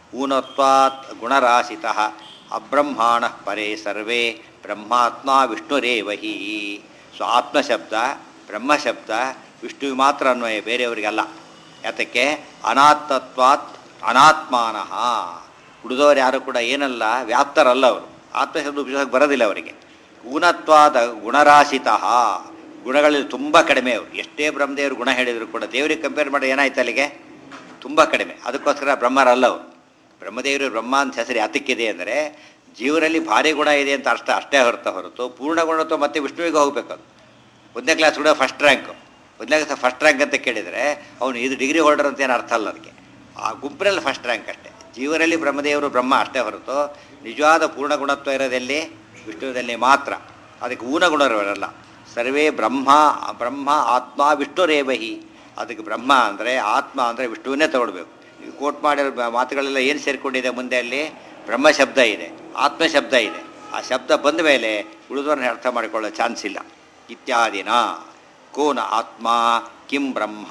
ಊನತ್ವಾತ್ ಗುಣರಾಶಿತಃ ಅಬ್ರಹ್ಮಾಣ ಪರೇ ಸರ್ವೇ ಬ್ರಹ್ಮಾತ್ಮ ವಿಷ್ಣುರೇವ ಹಿ ಸೊ ಆತ್ಮಶಬ್ದ ಬ್ರಹ್ಮಶಬ್ದ ವಿಷ್ಣುವಿಗೆ ಮಾತ್ರ ಅನ್ವಯ ಬೇರೆಯವರಿಗಲ್ಲ ಯಾತಕ್ಕೆ ಅನಾತ್ತತ್ವಾತ್ ಅನಾತ್ಮಾನಃ ಉಳಿದವರು ಯಾರು ಕೂಡ ಏನಲ್ಲ ವ್ಯಾಪ್ತರಲ್ಲ ಅವರು ಆತ್ಮಶಬ್ದ ಉಪಯೋಗಕ್ಕೆ ಬರೋದಿಲ್ಲ ಅವರಿಗೆ ಊನತ್ವಾದ ಗುಣರಾಶಿತಃ ಗುಣಗಳಲ್ಲಿ ತುಂಬ ಕಡಿಮೆ ಅವರು ಎಷ್ಟೇ ಬ್ರಹ್ಮದೇವರು ಗುಣ ಹೇಳಿದ್ರು ಕೂಡ ದೇವರಿಗೆ ಕಂಪೇರ್ ಮಾಡಿ ಏನಾಯ್ತು ಅಲ್ಲಿಗೆ ತುಂಬ ಕಡಿಮೆ ಅದಕ್ಕೋಸ್ಕರ ಬ್ರಹ್ಮರಲ್ಲ ಅವರು ಬ್ರಹ್ಮದೇವರು ಬ್ರಹ್ಮ ಅಂತ ಹೆಸರು ಯಾತಕ್ಕಿದೆ ಅಂದರೆ ಜೀವನಲ್ಲಿ ಭಾರಿ ಗುಣ ಇದೆ ಅಂತ ಅಷ್ಟೇ ಅಷ್ಟೇ ಹೊರತ ಹೊರತು ಪೂರ್ಣ ಗುಣತ್ವ ಮತ್ತೆ ವಿಷ್ಣುವಿಗೆ ಹೋಗ್ಬೇಕು ಅದು ಒಂದನೇ ಕ್ಲಾಸ್ ಕೂಡ ಫಸ್ಟ್ ರ್ಯಾಂಕು ಒಂದನೇ ಕ್ಲಾಸ್ ಫಸ್ಟ್ ರ್ಯಾಂಕ್ ಅಂತ ಕೇಳಿದರೆ ಅವನು ಇದು ಡಿಗ್ರಿ ಹೋಲ್ಡರ್ ಅಂತ ಏನು ಅರ್ಥ ಅಲ್ಲ ಅದಕ್ಕೆ ಆ ಗುಂಪಿನಲ್ಲಿ ಫಸ್ಟ್ ರ್ಯಾಂಕ್ ಅಷ್ಟೇ ಜೀವನಲ್ಲಿ ಬ್ರಹ್ಮದೇವರು ಬ್ರಹ್ಮ ಅಷ್ಟೇ ಹೊರತು ನಿಜವಾದ ಪೂರ್ಣ ಗುಣತ್ವ ಇರೋದೆಲ್ಲಿ ವಿಷ್ಣುವಿನಲ್ಲಿ ಮಾತ್ರ ಅದಕ್ಕೆ ಊನ ಗುಣರವರಲ್ಲ ಸರ್ವೇ ಬ್ರಹ್ಮ ಬ್ರಹ್ಮ ಆತ್ಮ ವಿಷ್ಣುರೇವಹಿ ಅದಕ್ಕೆ ಬ್ರಹ್ಮ ಅಂದರೆ ಆತ್ಮ ಅಂದರೆ ವಿಷ್ಣುವನ್ನೇ ತಗೊಳ್ಬೇಕು ನೀವು ಕೋಟ್ ಮಾಡಿರೋ ಬ- ಮಾತುಗಳೆಲ್ಲ ಏನು ಸೇರಿಕೊಂಡಿದೆ ಮುಂದೆ ಅಲ್ಲಿ ಬ್ರಹ್ಮ ಶಬ್ದ ಇದೆ ಆತ್ಮ ಶಬ್ದ ಇದೆ ಆ ಶಬ್ದ ಬಂದ ಮೇಲೆ ಉಳಿದವ್ರನ್ನ ಅರ್ಥ ಮಾಡಿಕೊಳ್ಳೋ ಚಾನ್ಸ್ ಇಲ್ಲ ಇತ್ಯಾದಿನ ಕೋನ ಆತ್ಮ ಕಿಂ ಬ್ರಹ್ಮ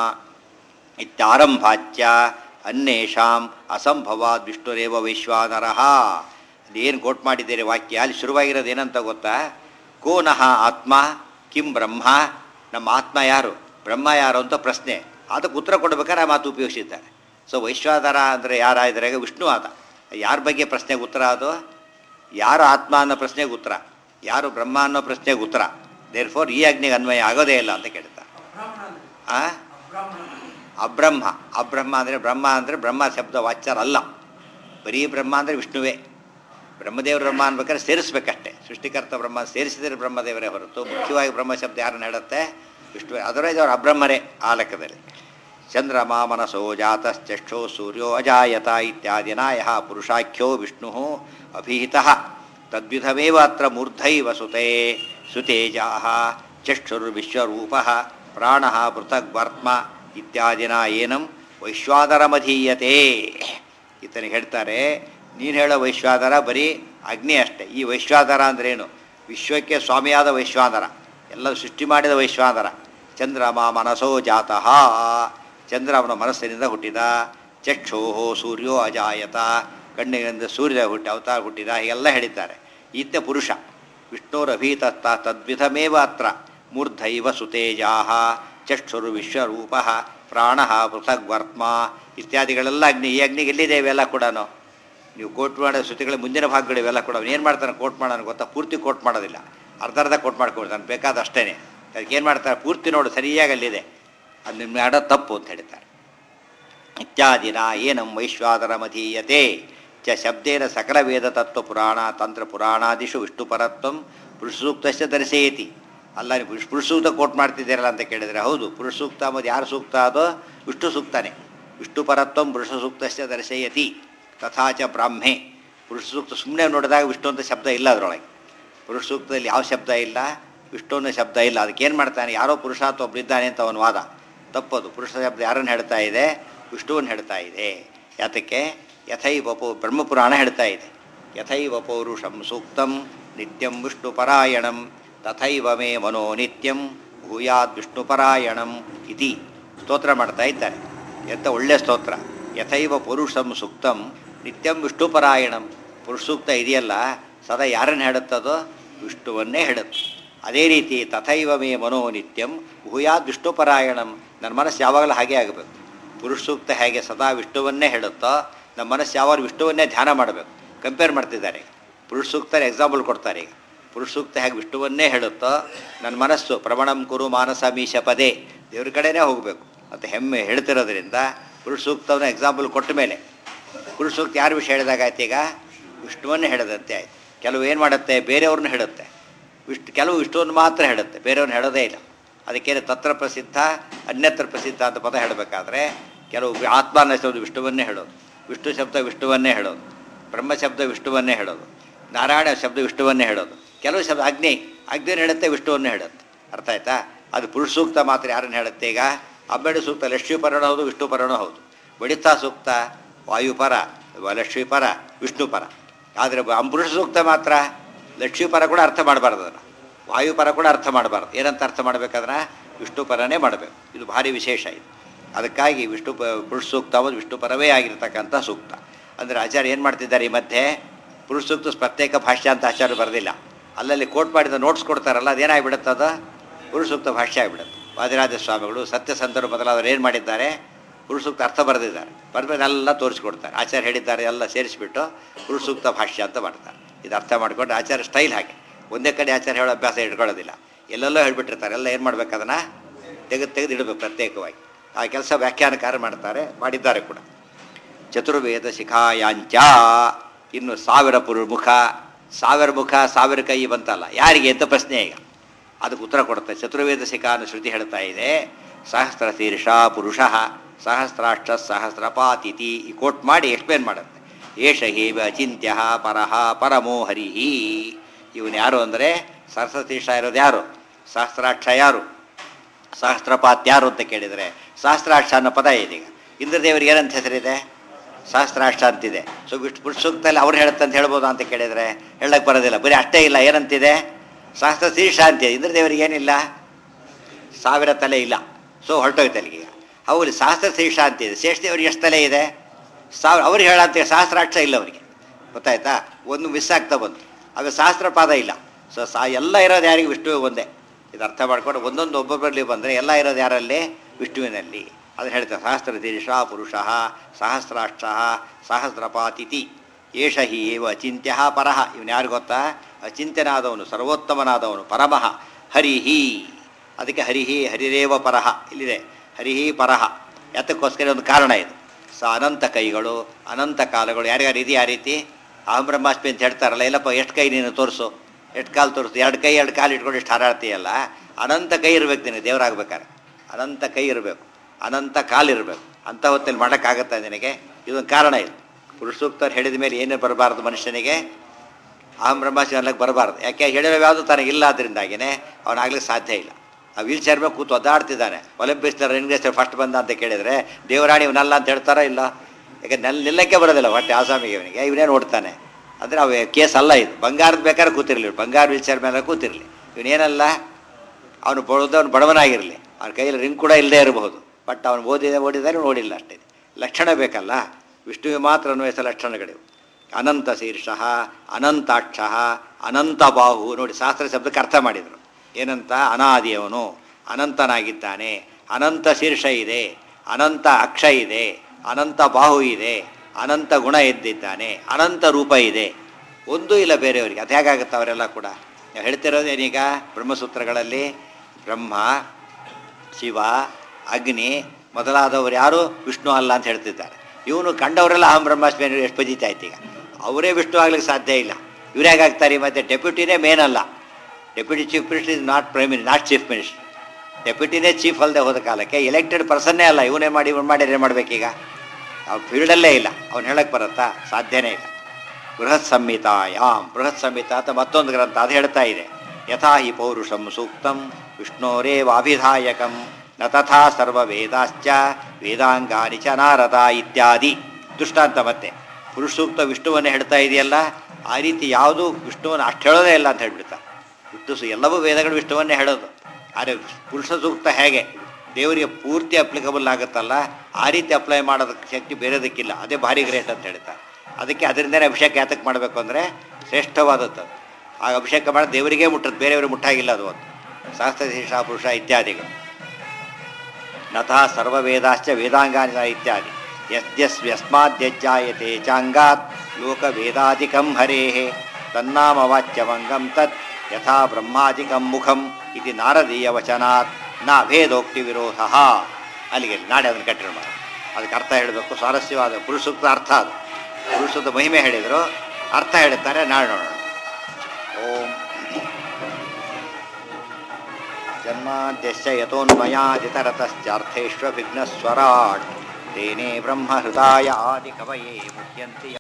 ಇತ್ಯಾರಂಭಾಚ್ಯ ಅನ್ಯೇಷಾಂ ಅಸಂಭವಾದ್ ವಿಷ್ಣುರೇವ ವೈಶ್ವಾನರಃ ಏನು ಕೋಟ್ ಮಾಡಿದ್ದೀರಿ ವಾಕ್ಯ ಅಲ್ಲಿ ಶುರುವಾಗಿರೋದು ಏನಂತ ಗೊತ್ತಾ ಕೋನಃ ಆತ್ಮ ಕಿಂ ಬ್ರಹ್ಮ ನಮ್ಮ ಆತ್ಮ ಯಾರು ಬ್ರಹ್ಮ ಯಾರು ಅಂತ ಪ್ರಶ್ನೆ ಅದಕ್ಕೆ ಉತ್ತರ ಕೊಡ್ಬೇಕಾದ್ರೆ ಆ ಮಾತು ಉಪಯೋಗಿಸಿದ್ದಾರೆ ಸೊ ವೈಶ್ವಾನರ ಅಂದರೆ ಯಾರಾದರೆ ವಿಷ್ಣು ಆದ ಯಾರ ಬಗ್ಗೆ ಪ್ರಶ್ನೆಗೆ ಉತ್ತರ ಅದು ಯಾರು ಆತ್ಮ ಅನ್ನೋ ಪ್ರಶ್ನೆಗೆ ಉತ್ತರ ಯಾರು ಬ್ರಹ್ಮ ಅನ್ನೋ ಪ್ರಶ್ನೆಗೆ ಉತ್ತರ ದೇರ್ ಫೋರ್ ಈ ಅಗ್ನಿಗೆ ಅನ್ವಯ ಆಗೋದೇ ಇಲ್ಲ ಅಂತ ಕೇಳ್ತಾರೆ ಅಬ್ರಾಹ್ಮಣ ಅಂದ್ರೆ ಆ ಅಬ್ರಾಹ್ಮಣ ಅಂದ್ರೆ ಅಬ್ರಹ್ಮ ಅಬ್ರಹ್ಮ ಅಂದರೆ ಬ್ರಹ್ಮ ಅಂದರೆ ಬ್ರಹ್ಮ ಶಬ್ದ ವಾಚ್ಯರ ಅಲ್ಲ ಬರೀ ಬ್ರಹ್ಮ ಅಂದರೆ ವಿಷ್ಣುವೇ ಬ್ರಹ್ಮದೇವ್ರ ಬ್ರಹ್ಮ ಅನ್ಬೇಕಾದ್ರೆ ಸೇರಿಸ್ಬೇಕಷ್ಟೇ ಸೃಷ್ಟಿಕರ್ತ ಬ್ರಹ್ಮ ಸೇರಿಸಿದರೆ ಬ್ರಹ್ಮದೇವರೇ ಹೊರತು ಮುಖ್ಯವಾಗಿ ಬ್ರಹ್ಮ ಶಬ್ದ ಯಾರನ್ನ ಹೇಳುತ್ತೆ ವಿಷ್ಣುವೇ ಅದರೈದು ಅವ್ರು ಅಬ್ರಹ್ಮರೇ ಆ ಲೆಕ್ಕದಲ್ಲಿ ಚಂದ್ರಮಾ ಮನಸೋ ಜಾತಶ್ಚಕ್ಷೋ ಸೂರ್ಯೋ ಅಜಾಯತ ಇತ್ಯಾದಿನ ಯಹ ಪುರುಷಾಖ್ಯೋ ವಿಷ್ಣು ಅಭಿಹಿತ ತದ್ವಿಧಮೇವ ಅತ್ರ ಮೂರ್ಧೈವ ಸುತೆ ಸುತೇಜಾ ಚಕ್ಷುರ್ವಿಶ್ವರೂಪ ಪ್ರಾಣ ಪೃಥಗ್ವರ್ತ್ಮ ಇತ್ಯಾದಿನ ಏನಂ ವೈಶ್ವಾದರಮಧೀಯತೆ ಈತನಿಗೆ ಹೇಳ್ತಾರೆ ನೀನು ಹೇಳೋ ವೈಶ್ವಾದರ ಬರೀ ಅಗ್ನಿ ಅಷ್ಟೇ ಈ ವೈಶ್ವಾದರ ಅಂದ್ರೇನು ವಿಶ್ವಕ್ಕೆ ಸ್ವಾಮಿಯಾದ ವೈಶ್ವಾದರ ಎಲ್ಲ ಸೃಷ್ಟಿ ಮಾಡಿದ ವೈಶ್ವಾದರ ಚಂದ್ರಮ ಮನಸೋ ಜಾತಃ ಚಂದ್ರ ಅವನ ಮನಸ್ಸಿನಿಂದ ಹುಟ್ಟಿದ ಚಕ್ಷೋಹೋ ಸೂರ್ಯೋ ಅಜಾಯತ ಕಣ್ಣಿನಿಂದ ಸೂರ್ಯ ಹುಟ್ಟಿ ಅವತಾರ ಹುಟ್ಟಿದ ಹೀಗೆಲ್ಲ ಹೇಳಿದ್ದಾರೆ ಈತ ಪುರುಷ ವಿಷ್ಣುರಭೀತಸ್ತ ತದ್ವಿಧಮೇವ ಅತ್ರ ಮೂರ್ಧೈವ ಸುತೇಜಾ ಚಕ್ಷುರು ವಿಶ್ವರೂಪ ಪ್ರಾಣ ಪೃಥಗ್ವರ್ತ್ಮ ಇತ್ಯಾದಿಗಳೆಲ್ಲ ಅಗ್ನಿ ಈ ಅಗ್ನಿಗೆ ಎಲ್ಲಿದೆ ಇವೆಲ್ಲ ಕೂಡ ನೀವು ಕೋಟ್ ಮಾಡೋ ಶ್ರುತಿಗಳ ಮುಂದಿನ ಭಾಗಗಳು ಇವೆಲ್ಲ ಕೂಡ ಏನು ಮಾಡ್ತಾನೆ ಕೋಟ್ ಮಾಡೋನು ಗೊತ್ತಾ ಪೂರ್ತಿ ಕೋಟ್ ಮಾಡೋದಿಲ್ಲ ಅರ್ಧ ಅರ್ಧ ಕೋಟ್ ಮಾಡ್ಕೊಳ್ತಾನೆ ಬೇಕಾದ ಅಷ್ಟೇ ಅದಕ್ಕೆ ಏನು ಮಾಡ್ತಾರೆ ಪೂರ್ತಿ ನೋಡು ಸರಿಯಾಗಿ ಅಲ್ಲಿದೆ ಅದು ನಿಮ್ಮ ಮಾಡೋ ತಪ್ಪು ಅಂತ ಹೇಳ್ತಾರೆ ಇತ್ಯಾದಿನ ಏನಂ ವೈಶ್ವಾದರ ಮಧೀಯತೆ ಚ ಶಬ್ದೇನ ಸಕಲ ವೇದ ತತ್ವ ಪುರಾಣ ತಂತ್ರ ಪುರಾಣಾದಿಷು ವಿಷ್ಣುಪರತ್ವಂ ಪುರುಷಸೂಕ್ತಶ್ಚ ದರ್ಶಯತಿ ಅಲ್ಲ ನೀವು ಪುರುಷ ಪುರುಷಸೂಕ್ತ ಕೋಟ್ ಮಾಡ್ತಿದ್ದೀರಲ್ಲ ಅಂತ ಕೇಳಿದರೆ ಹೌದು ಪುರುಷ ಸೂಕ್ತ ಮತ್ತು ಯಾರು ಸೂಕ್ತ ಅದೋ ವಿಷ್ಣು ಸೂಕ್ತಾನೆ ವಿಷ್ಣುಪರತ್ವಂ ಪುರುಷ ಸೂಕ್ತಶ್ಚ ದರ್ಶಯತಿ ತಥಾಚ ಬ್ರಾಹ್ಮೆ ಪುರುಷ ಸೂಕ್ತ ಸುಮ್ಮನೆ ನೋಡಿದಾಗ ವಿಷ್ಣು ಅಂತ ಶಬ್ದ ಇಲ್ಲ ಅದರೊಳಗೆ ಪುರುಷ ಸೂಕ್ತದಲ್ಲಿ ಯಾವ ಶಬ್ದ ಇಲ್ಲ ವಿಷ್ಣು ಅನ್ನೋ ಶಬ್ದ ಇಲ್ಲ ಅದಕ್ಕೆ ಏನು ಮಾಡ್ತಾನೆ ಯಾರೋ ಪುರುಷ ಅಥವಾ ಒಬ್ಬರಿದ್ದಾನೆ ಅಂತ ಅವನ ವಾದ ತಪ್ಪದು ಪುರುಷ ಶಬ್ದ ಯಾರನ್ನು ಹೇಳ್ತಾ ಇದೆ ವಿಷ್ಣುವನ್ನು ಹೇಳ್ತಾ ಇದೆ ಯಾತಕ್ಕೆ ಯಥೈವ ಪೌ ಬ್ರಹ್ಮಪುರಾಣ ಹೇಳ್ತಾ ಇದೆ ಯಥೈವ ಪೌರುಷಂ ಸೂಕ್ತಂ ನಿತ್ಯಂ ವಿಷ್ಣುಪರಾಯಣಂ ತಥೈವ ಮೇ ಮನೋ ನಿತ್ಯಂ ಭೂಯಾದ್ ವಿಷ್ಣುಪರಾಯಣಂ ಇತಿ ಸ್ತೋತ್ರ ಮಾಡ್ತಾ ಇದ್ದಾರೆ ಎಂಥ ಒಳ್ಳೆಯ ಸ್ತೋತ್ರ ಯಥೈವ ಪುರುಷಂ ಸೂಕ್ತಂ ನಿತ್ಯಂ ವಿಷ್ಣುಪರಾಯಣಂ ಪುರುಷ ಸೂಕ್ತ ಇದೆಯಲ್ಲ ಸದಾ ಯಾರನ್ನು ಹೇಳುತ್ತದೋ ವಿಷ್ಣುವನ್ನೇ ಹೇಳುತ್ತೆ ಅದೇ ರೀತಿ ತಥೈವ ಮೇ ಮನೋ ನಿತ್ಯಂ ಭೂಯಾದ್ ವಿಷ್ಣುಪರಾಯಣಂ ನನ್ನ ಮನಸ್ಸು ಯಾವಾಗಲೂ ಹಾಗೆ ಆಗಬೇಕು ಪುರುಷ ಸೂಕ್ತ ಹೇಗೆ ಸದಾ ವಿಷ್ಣುವನ್ನೇ ಹೇಳುತ್ತೋ ನಮ್ಮ ಮನಸ್ಸು ಯಾವಾಗ ವಿಷ್ಣುವನ್ನೇ ಧ್ಯಾನ ಮಾಡಬೇಕು ಕಂಪೇರ್ ಮಾಡ್ತಿದ್ದಾರೆ ಪುರುಷ ಸೂಕ್ತರ ಎಕ್ಸಾಂಪಲ್ ಕೊಡ್ತಾರೆ ಈಗ ಪುರುಷ ಸೂಕ್ತ ಹೇಗೆ ವಿಷ್ಣುವನ್ನೇ ಹೇಳುತ್ತೋ ನನ್ನ ಮನಸ್ಸು ಪ್ರವಣಂ ಕುರು ಮಾನಸ ಮೀಶ ಪದೇ ದೇವ್ರ ಕಡೆನೇ ಹೋಗಬೇಕು ಅಂತ ಹೆಮ್ಮೆ ಹೇಳ್ತಿರೋದ್ರಿಂದ ಪುರುಷ ಸೂಕ್ತವನ್ನ ಎಕ್ಸಾಂಪಲ್ ಕೊಟ್ಟ ಮೇಲೆ ಪುರುಷ ಸೂಕ್ತ ಯಾರ ವಿಷಯ ಹೇಳಿದಾಗಾಯ್ತು ಈಗ ವಿಷ್ಣುವನ್ನೇ ಹೇಳದಂತೆ ಆಯ್ತು ಕೆಲವು ಏನು ಮಾಡುತ್ತೆ ಬೇರೆಯವ್ರನ್ನ ಹೇಳುತ್ತೆ ವಿಷ್ಣು ಕೆಲವು ವಿಷ್ಣುವನ್ನು ಮಾತ್ರ ಹೇಳುತ್ತೆ ಬೇರೆಯವ್ರನ್ನ ಹೇಳೋದೇ ಇಲ್ಲ ಅದಕ್ಕೇನೆ ತತ್ರ ಪ್ರಸಿದ್ಧ ಅನ್ಯತ್ರ ಪ್ರಸಿದ್ಧ ಅಂತ ಪದ ಹೇಳಬೇಕಾದ್ರೆ ಕೆಲವು ಆತ್ಮ ಅನ್ನೋ ಶಬ್ದ ವಿಷ್ಣುವನ್ನೇ ಹೇಳೋದು ವಿಷ್ಣು ಶಬ್ದ ವಿಷ್ಣುವನ್ನೇ ಹೇಳೋದು ಬ್ರಹ್ಮ ಶಬ್ದ ವಿಷ್ಣುವನ್ನೇ ಹೇಳೋದು ನಾರಾಯಣ ಶಬ್ದ ವಿಷ್ಣುವನ್ನೇ ಹೇಳೋದು ಕೆಲವು ಶಬ್ದ ಅಗ್ನಿ ಅಗ್ನಿಯನ್ನು ಹೇಳುತ್ತೆ ವಿಷ್ಣುವನ್ನೇ ಹೇಳುತ್ತೆ ಅರ್ಥ ಆಯ್ತಾ ಅದು ಪುರುಷ ಸೂಕ್ತ ಮಾತ್ರ ಯಾರನ್ನು ಹೇಳುತ್ತೆ ಈಗ ಅಬ್ಬೆಡು ಸೂಕ್ತ ಲಕ್ಷ್ಮೀಪರಣ ಹೌದು ವಿಷ್ಣುಪರಣ ಹೌದು ಬಡಿತಾ ಸೂಕ್ತ ವಾಯುಪರ ಲಕ್ಷ್ಮೀಪರ ವಿಷ್ಣುಪರ ಆದರೆ ಪುರುಷ ಸೂಕ್ತ ಮಾತ್ರ ಲಕ್ಷ್ಮೀಪರ ಕೂಡ ಅರ್ಥ ಮಾಡಬಾರ್ದು ಅದನ್ನು ವಾಯುಪರ ಕೂಡ ಅರ್ಥ ಮಾಡಬಾರ್ದು ಏನಂತ ಅರ್ಥ ಮಾಡಬೇಕಾದ್ರೆ ವಿಷ್ಣುಪರನೇ ಮಾಡಬೇಕು ಇದು ಭಾರಿ ವಿಶೇಷ ಇದು ಅದಕ್ಕಾಗಿ ವಿಷ್ಣು ಪ ಪುರುಷ ಸೂಕ್ತ ಒಂದು ವಿಷ್ಣುಪರವೇ ಆಗಿರ್ತಕ್ಕಂಥ ಸೂಕ್ತ ಅಂದರೆ ಆಚಾರ್ಯ ಏನು ಮಾಡ್ತಿದ್ದಾರೆ ಈ ಮಧ್ಯೆ ಪುರುಷ ಸೂಕ್ತ ಪ್ರತ್ಯೇಕ ಭಾಷ್ಯ ಅಂತ ಆಚಾರ್ಯ ಬರೆದಿಲ್ಲ ಅಲ್ಲಲ್ಲಿ ಕೋಟ್ ಮಾಡಿದ ನೋಟ್ಸ್ ಕೊಡ್ತಾರಲ್ಲ ಅದೇನಾಗ್ಬಿಡುತ್ತೆ ಅದು ಪುರುಷ ಸೂಕ್ತ ಭಾಷ್ಯ ಆಗಿಬಿಡುತ್ತೆ ವಾದಿರಾಜ ಸ್ವಾಮಿಗಳು ಸತ್ಯಸಂಧರು ಮೊದಲಾದವರು ಏನು ಮಾಡಿದ್ದಾರೆ ಪುರುಷ ಸೂಕ್ತ ಅರ್ಥ ಬರೆದಿದ್ದಾರೆ ಬರೆದ್ಮೇಲೆ ಎಲ್ಲ ತೋರಿಸ್ಕೊಡ್ತಾರೆ ಆಚಾರ್ಯ ಹೇಳಿದ್ದಾರೆ ಎಲ್ಲ ಸೇರಿಸಿಬಿಟ್ಟು ಪುರುಷ ಸೂಕ್ತ ಭಾಷ್ಯ ಅಂತ ಮಾಡ್ತಾರೆ ಇದು ಅರ್ಥ ಮಾಡಿಕೊಂಡು ಆಚಾರ್ಯ ಸ್ಟೈಲ್ ಹಾಗೆ ಒಂದೇ ಕಡೆ ಆಚಾರ್ಯ ಹೇಳೋ ಅಭ್ಯಾಸ ಇಟ್ಕೊಳ್ಳೋದಿಲ್ಲ ಎಲ್ಲೆಲ್ಲೋ ಹೇಳ್ಬಿಟ್ಟಿರ್ತಾರೆ ಎಲ್ಲ ಏನು ಮಾಡ್ಬೇಕು ಅದನ್ನು ತೆಗೆದು ತೆಗೆದು ಇಡಬೇಕು ಪ್ರತ್ಯೇಕವಾಗಿ ಆ ಕೆಲಸ ವ್ಯಾಖ್ಯಾನಕಾರ ಮಾಡ್ತಾರೆ ಮಾಡಿದ್ದಾರೆ ಕೂಡ ಚತುರ್ವೇದ ಶಿಖಾಯಾಂಚ ಇನ್ನು ಸಾವಿರ ಪುರು ಮುಖ ಸಾವಿರ ಮುಖ ಸಾವಿರ ಕೈ ಬಂತಲ್ಲ ಯಾರಿಗೆ ಅಂತ ಪ್ರಶ್ನೆ ಈಗ ಅದಕ್ಕೆ ಉತ್ತರ ಕೊಡುತ್ತೆ ಚತುರ್ವೇದ ಶಿಖಾ ಅನ್ನೋ ಶ್ರುತಿ ಹೇಳ್ತಾ ಇದೆ ಸಹಸ್ರ ಶೀರ್ಷ ಪುರುಷ ಸಹಸ್ರಾಷ್ಟ ಸಹಸ್ರಪಾತಿಥಿ ಈ ಕೋಟ್ ಮಾಡಿ ಎಕ್ಸ್ಪ್ಲೇನ್ ಮಾಡುತ್ತೆ ಏಷ ಹೇವ ಅಚಿಂತ್ಯ ಪರಹ ಪರಮೋ ಹರಿಹಿ ಇವನು ಯಾರು ಅಂದರೆ ಸಹಸ್ರಶೀರ್ಷ ಇರೋದು ಯಾರು ಸಹಸ್ರಾಕ್ಷ ಯಾರು ಸಹಸ್ರಪಾತ್ ಯಾರು ಅಂತ ಕೇಳಿದರೆ ಸಹಸ್ರಾಕ್ಷ ಅನ್ನೋ ಪದ ಇದೀಗ ಇಂದ್ರದೇವರಿಗೆ ಏನಂತ ಹೆಸರಿದೆ ಸಹಸ್ರಾಷ್ಟ ಅಂತಿದೆ ಸೊ ವಿಷ್ಣು ಪುರುಷ ಸೂಕ್ತದಲ್ಲಿ ಅವ್ರು ಹೇಳುತ್ತಂತ ಹೇಳ್ಬೋದಾ ಅಂತ ಕೇಳಿದರೆ ಹೇಳಕ್ಕೆ ಬರೋದಿಲ್ಲ ಬರೀ ಅಷ್ಟೇ ಇಲ್ಲ ಏನಂತಿದೆ ಸಹಸ್ರ ಶೀರ್ಷ ಅಂತಿದೆ ಇಂದ್ರದೇವರಿಗೆ ಏನಿಲ್ಲ ಸಾವಿರ ತಲೆ ಇಲ್ಲ ಸೊ ಹೊರಟೋಯ್ತು ಅಲ್ಲಿಗೆ ಹೌದು ಸಹಸ್ರ ಶೀರ್ಷ ಅಂತಿದೆ ಶೇಷದೇವರಿಗೆ ಎಷ್ಟು ತಲೆ ಇದೆ ಸಾವಿರ ಅವ್ರಿಗೆ ಹೇಳಂತ ಸಹಸ್ರಾಕ್ಷ ಇಲ್ಲ ಅವರಿಗೆ ಗೊತ್ತಾಯ್ತಾ ಒಂದು ಮಿಸ್ ಆಗ್ತಾ ಬಂತು ಆಗ ಸಹಸ್ರ ಪಾದ ಇಲ್ಲ ಸೊ ಸಾ ಎಲ್ಲ ಇರೋದು ಯಾರಿಗೆ ವಿಷ್ಣುವಿಗೆ ಒಂದೇ ಇದು ಅರ್ಥ ಮಾಡ್ಕೊಂಡು ಒಂದೊಂದು ಒಬ್ಬೊಬ್ಬರಲ್ಲಿ ಬಂದರೆ ಎಲ್ಲ ಇರೋದು ಯಾರಲ್ಲಿ ವಿಷ್ಣುವಿನಲ್ಲಿ ಅದನ್ನು ಹೇಳ್ತಾರೆ ಸಹಸ್ರ ಶೀರ್ಷ ಪುರುಷ ಸಹಸ್ರಾಕ್ಷ ಸಹಸ್ರಪಾತಿಥಿ ಏಷ ಹಿ ಏವ ಅಚಿಂತ್ಯ ಪರಹ ಇವನು ಯಾರು ಗೊತ್ತಾ ಅಚಿಂತ್ಯನಾದವನು ಸರ್ವೋತ್ತಮನಾದವನು ಪರಮಃ ಹರಿಹಿ ಅದಕ್ಕೆ ಹರಿಹಿ ಹರಿರೇವ ಪರಹ ಇಲ್ಲಿದೆ ಹರಿಹಿ ಪರಹ ಯಾತಕ್ಕೋಸ್ಕರ ಒಂದು ಕಾರಣ ಇದು ಸ ಅನಂತ ಕೈಗಳು ಅನಂತ ಕಾಲಗಳು ಯಾರ್ಯಾರು ಇದೆಯಾ ಆ ರೀತಿ ಅಹಂ ಬ್ರಹ್ಮಾಸ್ಮಿ ಅಂತ ಹೇಳ್ತಾರಲ್ಲ ಇಲ್ಲಪ್ಪ ಎಷ್ಟು ಕೈ ನೀನು ತೋರಿಸು ಎಷ್ಟು ಕಾಲು ತೋರಿಸು ಎರಡು ಕೈ ಎರಡು ಕಾಲು ಇಟ್ಕೊಂಡು ಎಷ್ಟು ಹಾರಾಡ್ತೀಯಲ್ಲ ಅನಂತ ಕೈ ಇರ್ಬೇಕು ನಿನಗೆ ದೇವರಾಗ್ಬೇಕಾರೆ ಅನಂತ ಕೈ ಇರಬೇಕು ಅನಂತ ಕಾಲು ಇರಬೇಕು ಅಂಥ ಹೊತ್ತಲ್ಲಿ ಮಾಡೋಕ್ಕಾಗತ್ತಾ ನಿನಗೆ ಇದೊಂದು ಕಾರಣ ಇದು ಪುರುಷ ಸೂಕ್ತವ್ರು ಹೇಳಿದ ಮೇಲೆ ಏನೇ ಬರಬಾರ್ದು ಮನುಷ್ಯನಿಗೆ ಅಹಂ ಬ್ರಹ್ಮಾಸ್ಮಿ ಅನ್ಲಕ್ಕೆ ಬರಬಾರ್ದು ಯಾಕೆ ಹೇಳಿರೋ ಯಾವುದು ತನಗಿಲ್ಲ ಅದರಿಂದಾಗಿನೇ ಅವನಾಗ್ಲಿಕ್ಕೆ ಸಾಧ್ಯ ಇಲ್ಲ ಆ ವೀಲ್ ಚೇರ್ ಮೇಲೆ ಕೂತು ಒದ್ದಾಡ್ತಿದ್ದಾನೆ ಒಲಿಂಪಿಕ್ಸ್ ರನ್ನಿಂಗ್ ರೇಸ್ ಫಸ್ಟ್ ಬಂದ ಅಂತ ಕೇಳಿದರೆ ದೇವರಾಣಿ ಇವನಲ್ಲ ಅಂತ ಹೇಳ್ತಾರಾ ಇಲ್ಲ ಯಾಕೆ ನೆಲ್ ನಿಲ್ಲಕ್ಕೆ ಬರೋದಿಲ್ಲ ಹೊಟ್ಟೆ ಆಸಾಮಿಗೆ ಇವನಿಗೆ ಇವನೇ ನೋಡ್ತಾನೆ ಅಂದರೆ ಅವ ಕೇಸ್ ಅಲ್ಲ ಇದು ಬಂಗಾರದ ಬೇಕಾದ್ರೆ ಕೂತಿರ್ಲಿ ಇವ್ನು. ಬಂಗಾರ ವೀಲ್ ಚೇರ್ ಮೇಲೆ ಕೂತಿರಲಿ ಇವನೇನಲ್ಲ ಅವನು ಬಡದವನು ಬಡವನಾಗಿರಲಿ ಅವನ ಕೈಯಲ್ಲಿ ರಿಂಗ್ ಕೂಡ ಇಲ್ಲದೆ ಇರಬಹುದು ಬಟ್ ಅವನು ಓದಿದೆ ಓದಿದರೆ ನೋಡಿಲ್ಲ ಅಷ್ಟೇ ಲಕ್ಷಣ ಬೇಕಲ್ಲ ವಿಷ್ಣುವಿಗೆ ಮಾತ್ರ ಅನ್ವಯಿಸ ಲಕ್ಷಣಗಳಿವು ಅನಂತ ಶೀರ್ಷಃ ಅನಂತಾಕ್ಷ ಅನಂತ ಬಾಹು ನೋಡಿ ಶಾಸ್ತ್ರ ಶಬ್ದಕ್ಕೆ ಅರ್ಥ ಮಾಡಿದರು ಏನಂತ ಅನಾದಿಯವನು ಅನಂತನಾಗಿದ್ದಾನೆ ಅನಂತ ಶೀರ್ಷ ಇದೆ ಅನಂತ ಅಕ್ಷ ಇದೆ ಅನಂತ ಬಾಹು ಇದೆ ಅನಂತ ಗುಣ ಎದ್ದಿದ್ದಾನೆ ಅನಂತ ರೂಪ ಇದೆ ಒಂದೂ ಇಲ್ಲ ಬೇರೆಯವರಿಗೆ ಅದು ಹೇಗಾಗುತ್ತೆ ಅವರೆಲ್ಲ ಕೂಡ ನಾವು ಹೇಳ್ತಿರೋದೇನೀಗ ಬ್ರಹ್ಮಸೂತ್ರಗಳಲ್ಲಿ ಬ್ರಹ್ಮ ಶಿವ ಅಗ್ನಿ ಮೊದಲಾದವರು ಯಾರು ವಿಷ್ಣು ಅಲ್ಲ ಅಂತ ಹೇಳ್ತಿದ್ದಾರೆ ಇವನು ಕಂಡವರೆಲ್ಲ ಅಹಂ ಬ್ರಹ್ಮಾಸ್ಮಿ ಅನ್ನೋರು ಎಷ್ಟು ಬಜಿತಾ ಆಯ್ತು ಈಗ ಅವರೇ ವಿಷ್ಣು ಆಗ್ಲಿಕ್ಕೆ ಸಾಧ್ಯ ಇಲ್ಲ ಇವ್ರು ಹೇಗಾಗ್ತಾರೆ ಮತ್ತೆ ಡೆಪ್ಯೂಟಿನೇ ಮೇನ್ ಅಲ್ಲ deputy chief minister is not prime minister not chief minister ಡೆಪ್ಯೂಟಿನೇ ಚೀಫ್ ಅಲ್ಲದೆ ಹೋದ ಕಾಲಕ್ಕೆ ಎಲೆಕ್ಟೆಡ್ ಪರ್ಸನ್ನೇ ಅಲ್ಲ ಇವನೇ ಮಾಡಿ ಇವನು ಮಾಡಿ ಏನು ಮಾಡಬೇಕೀಗ ಅವ್ನ ಫೀಲ್ಡಲ್ಲೇ ಇಲ್ಲ ಅವ್ನು ಹೇಳಕ್ಕೆ ಬರುತ್ತಾ ಸಾಧ್ಯನೇ ಇಲ್ಲ ಬೃಹತ್ ಸಂಹಿತಾಯಾಮ್ ಬೃಹತ್ ಸಂಹಿತ ಅಂತ ಮತ್ತೊಂದು ಗ್ರಂಥ ಅದು ಹೇಳ್ತಾ ಇದೆ ಯಥಾ ಹಿ ಪೌರುಷಂ ಸೂಕ್ತಂ ವಿಷ್ಣೋರೇವಾಭಿಧಾಯಕಂ ನ ತಥಾ ಸರ್ವ ವೇದಾಶ್ಚ ವೇದಾಂಗಾನಿ ಚ ನಾರದ ಇತ್ಯಾದಿ ದುಷ್ಟಾಂತ ಮತ್ತೆ ಪುರುಷ ಸೂಕ್ತ ವಿಷ್ಣುವನ್ನೇ ಹೇಳ್ತಾ ಇದೆಯಲ್ಲ ಆ ರೀತಿ ಯಾವುದು ವಿಷ್ಣುವನ್ನು ಅಷ್ಟು ಹೇಳೋದೇ ಇಲ್ಲ ಅಂತ ಹೇಳ್ಬಿಡ್ತಾರೆ ವಿಷ್ಣು ಸು- ಎಲ್ಲವೂ ವೇದಗಳು ವಿಷ್ಣುವನ್ನೇ ಹೇಳೋದು ಆದರೆ ಪುರುಷ ಸೂಕ್ತ ಹೇಗೆ ದೇವರಿಗೆ ಪೂರ್ತಿ ಅಪ್ಲಿಕಬಲ್ ಆಗುತ್ತಲ್ಲ ಆ ರೀತಿ ಅಪ್ಲೈ ಮಾಡೋದಕ್ಕೆ ಶಕ್ತಿ ಬೇರೆದಕ್ಕಿಲ್ಲ ಅದೇ ಭಾರಿ ಗ್ರೇಟ್ ಅಂತ ಹೇಳ್ತಾರೆ ಅದಕ್ಕೆ ಅದರಿಂದನೇ ಅಭಿಷೇಕ ಯಾತಕ್ಕೆ ಮಾಡಬೇಕು ಅಂದರೆ ಶ್ರೇಷ್ಠವಾದದ್ದು ಆ ಅಭಿಷೇಕ ಮಾಡಿ ದೇವರಿಗೆ ಮುಟ್ಟದ್ದು ಬೇರೆಯವರು ಮುಟ್ಟಾಗಿಲ್ಲ ಅದು ಒಂದು ಶಾಸ್ತ್ರ ಶೀರ್ಷ ಪುರುಷ ಇತ್ಯಾದಿಗಳು ನತಃ ಸರ್ವವೇದಾಶ್ಚ ವೇದಾಂಗಾನಿ ಇತ್ಯಾದಿ ಯಸ್ಯಸ್ಮಾದ್ಯಜ್ಜಾಯತೆ ಚಾಂಗಾತ್ ಲೋಕವೇದಾಧಿಕಂ ಹರೇಃ ತನ್ನಾಮವಾಚ್ಯವಂಗಂ ತತ್ ಯಥಾ ಬ್ರಹ್ಮಾಧಿಕಂ ಮುಖಂ ಇತಿ ನಾರದೀಯ ವಚನಾತ್ ನ ಭೇದೋಕ್ತಿ ವಿರೋಧ ಅಲ್ಲಿಗೆ ನಾಳೆ ಅದನ್ನು ಕಟ್ಟಿರ ಮಾಡಿ ಅದಕ್ಕೆ ಅರ್ಥ ಹೇಳಬೇಕು ಸ್ವಾರಸ್ಯವಾದ ಪುರುಷುಕ್ತ ಅರ್ಥ ಅದು ಪುರುಷದ ಮಹಿಮೆ ಹೇಳಿದರು ಅರ್ಥ ಹೇಳುತ್ತಾರೆ ನಾಳೆ ನೋಡೋಣ ಓಂ ಜನ್ಮಾದ್ಯಶ್ಚ ಯತೋನ್ಮಯಾದಿತರತಶ್ಚಾರ್ಥೇಷ್ವಭಿಘ್ನಸ್ವರಾಟ್ ತೇನೇ ಬ್ರಹ್ಮಹೃದಾಯ ಆದಿಕವಯೇ ಮುಹ್ಯಂತಿ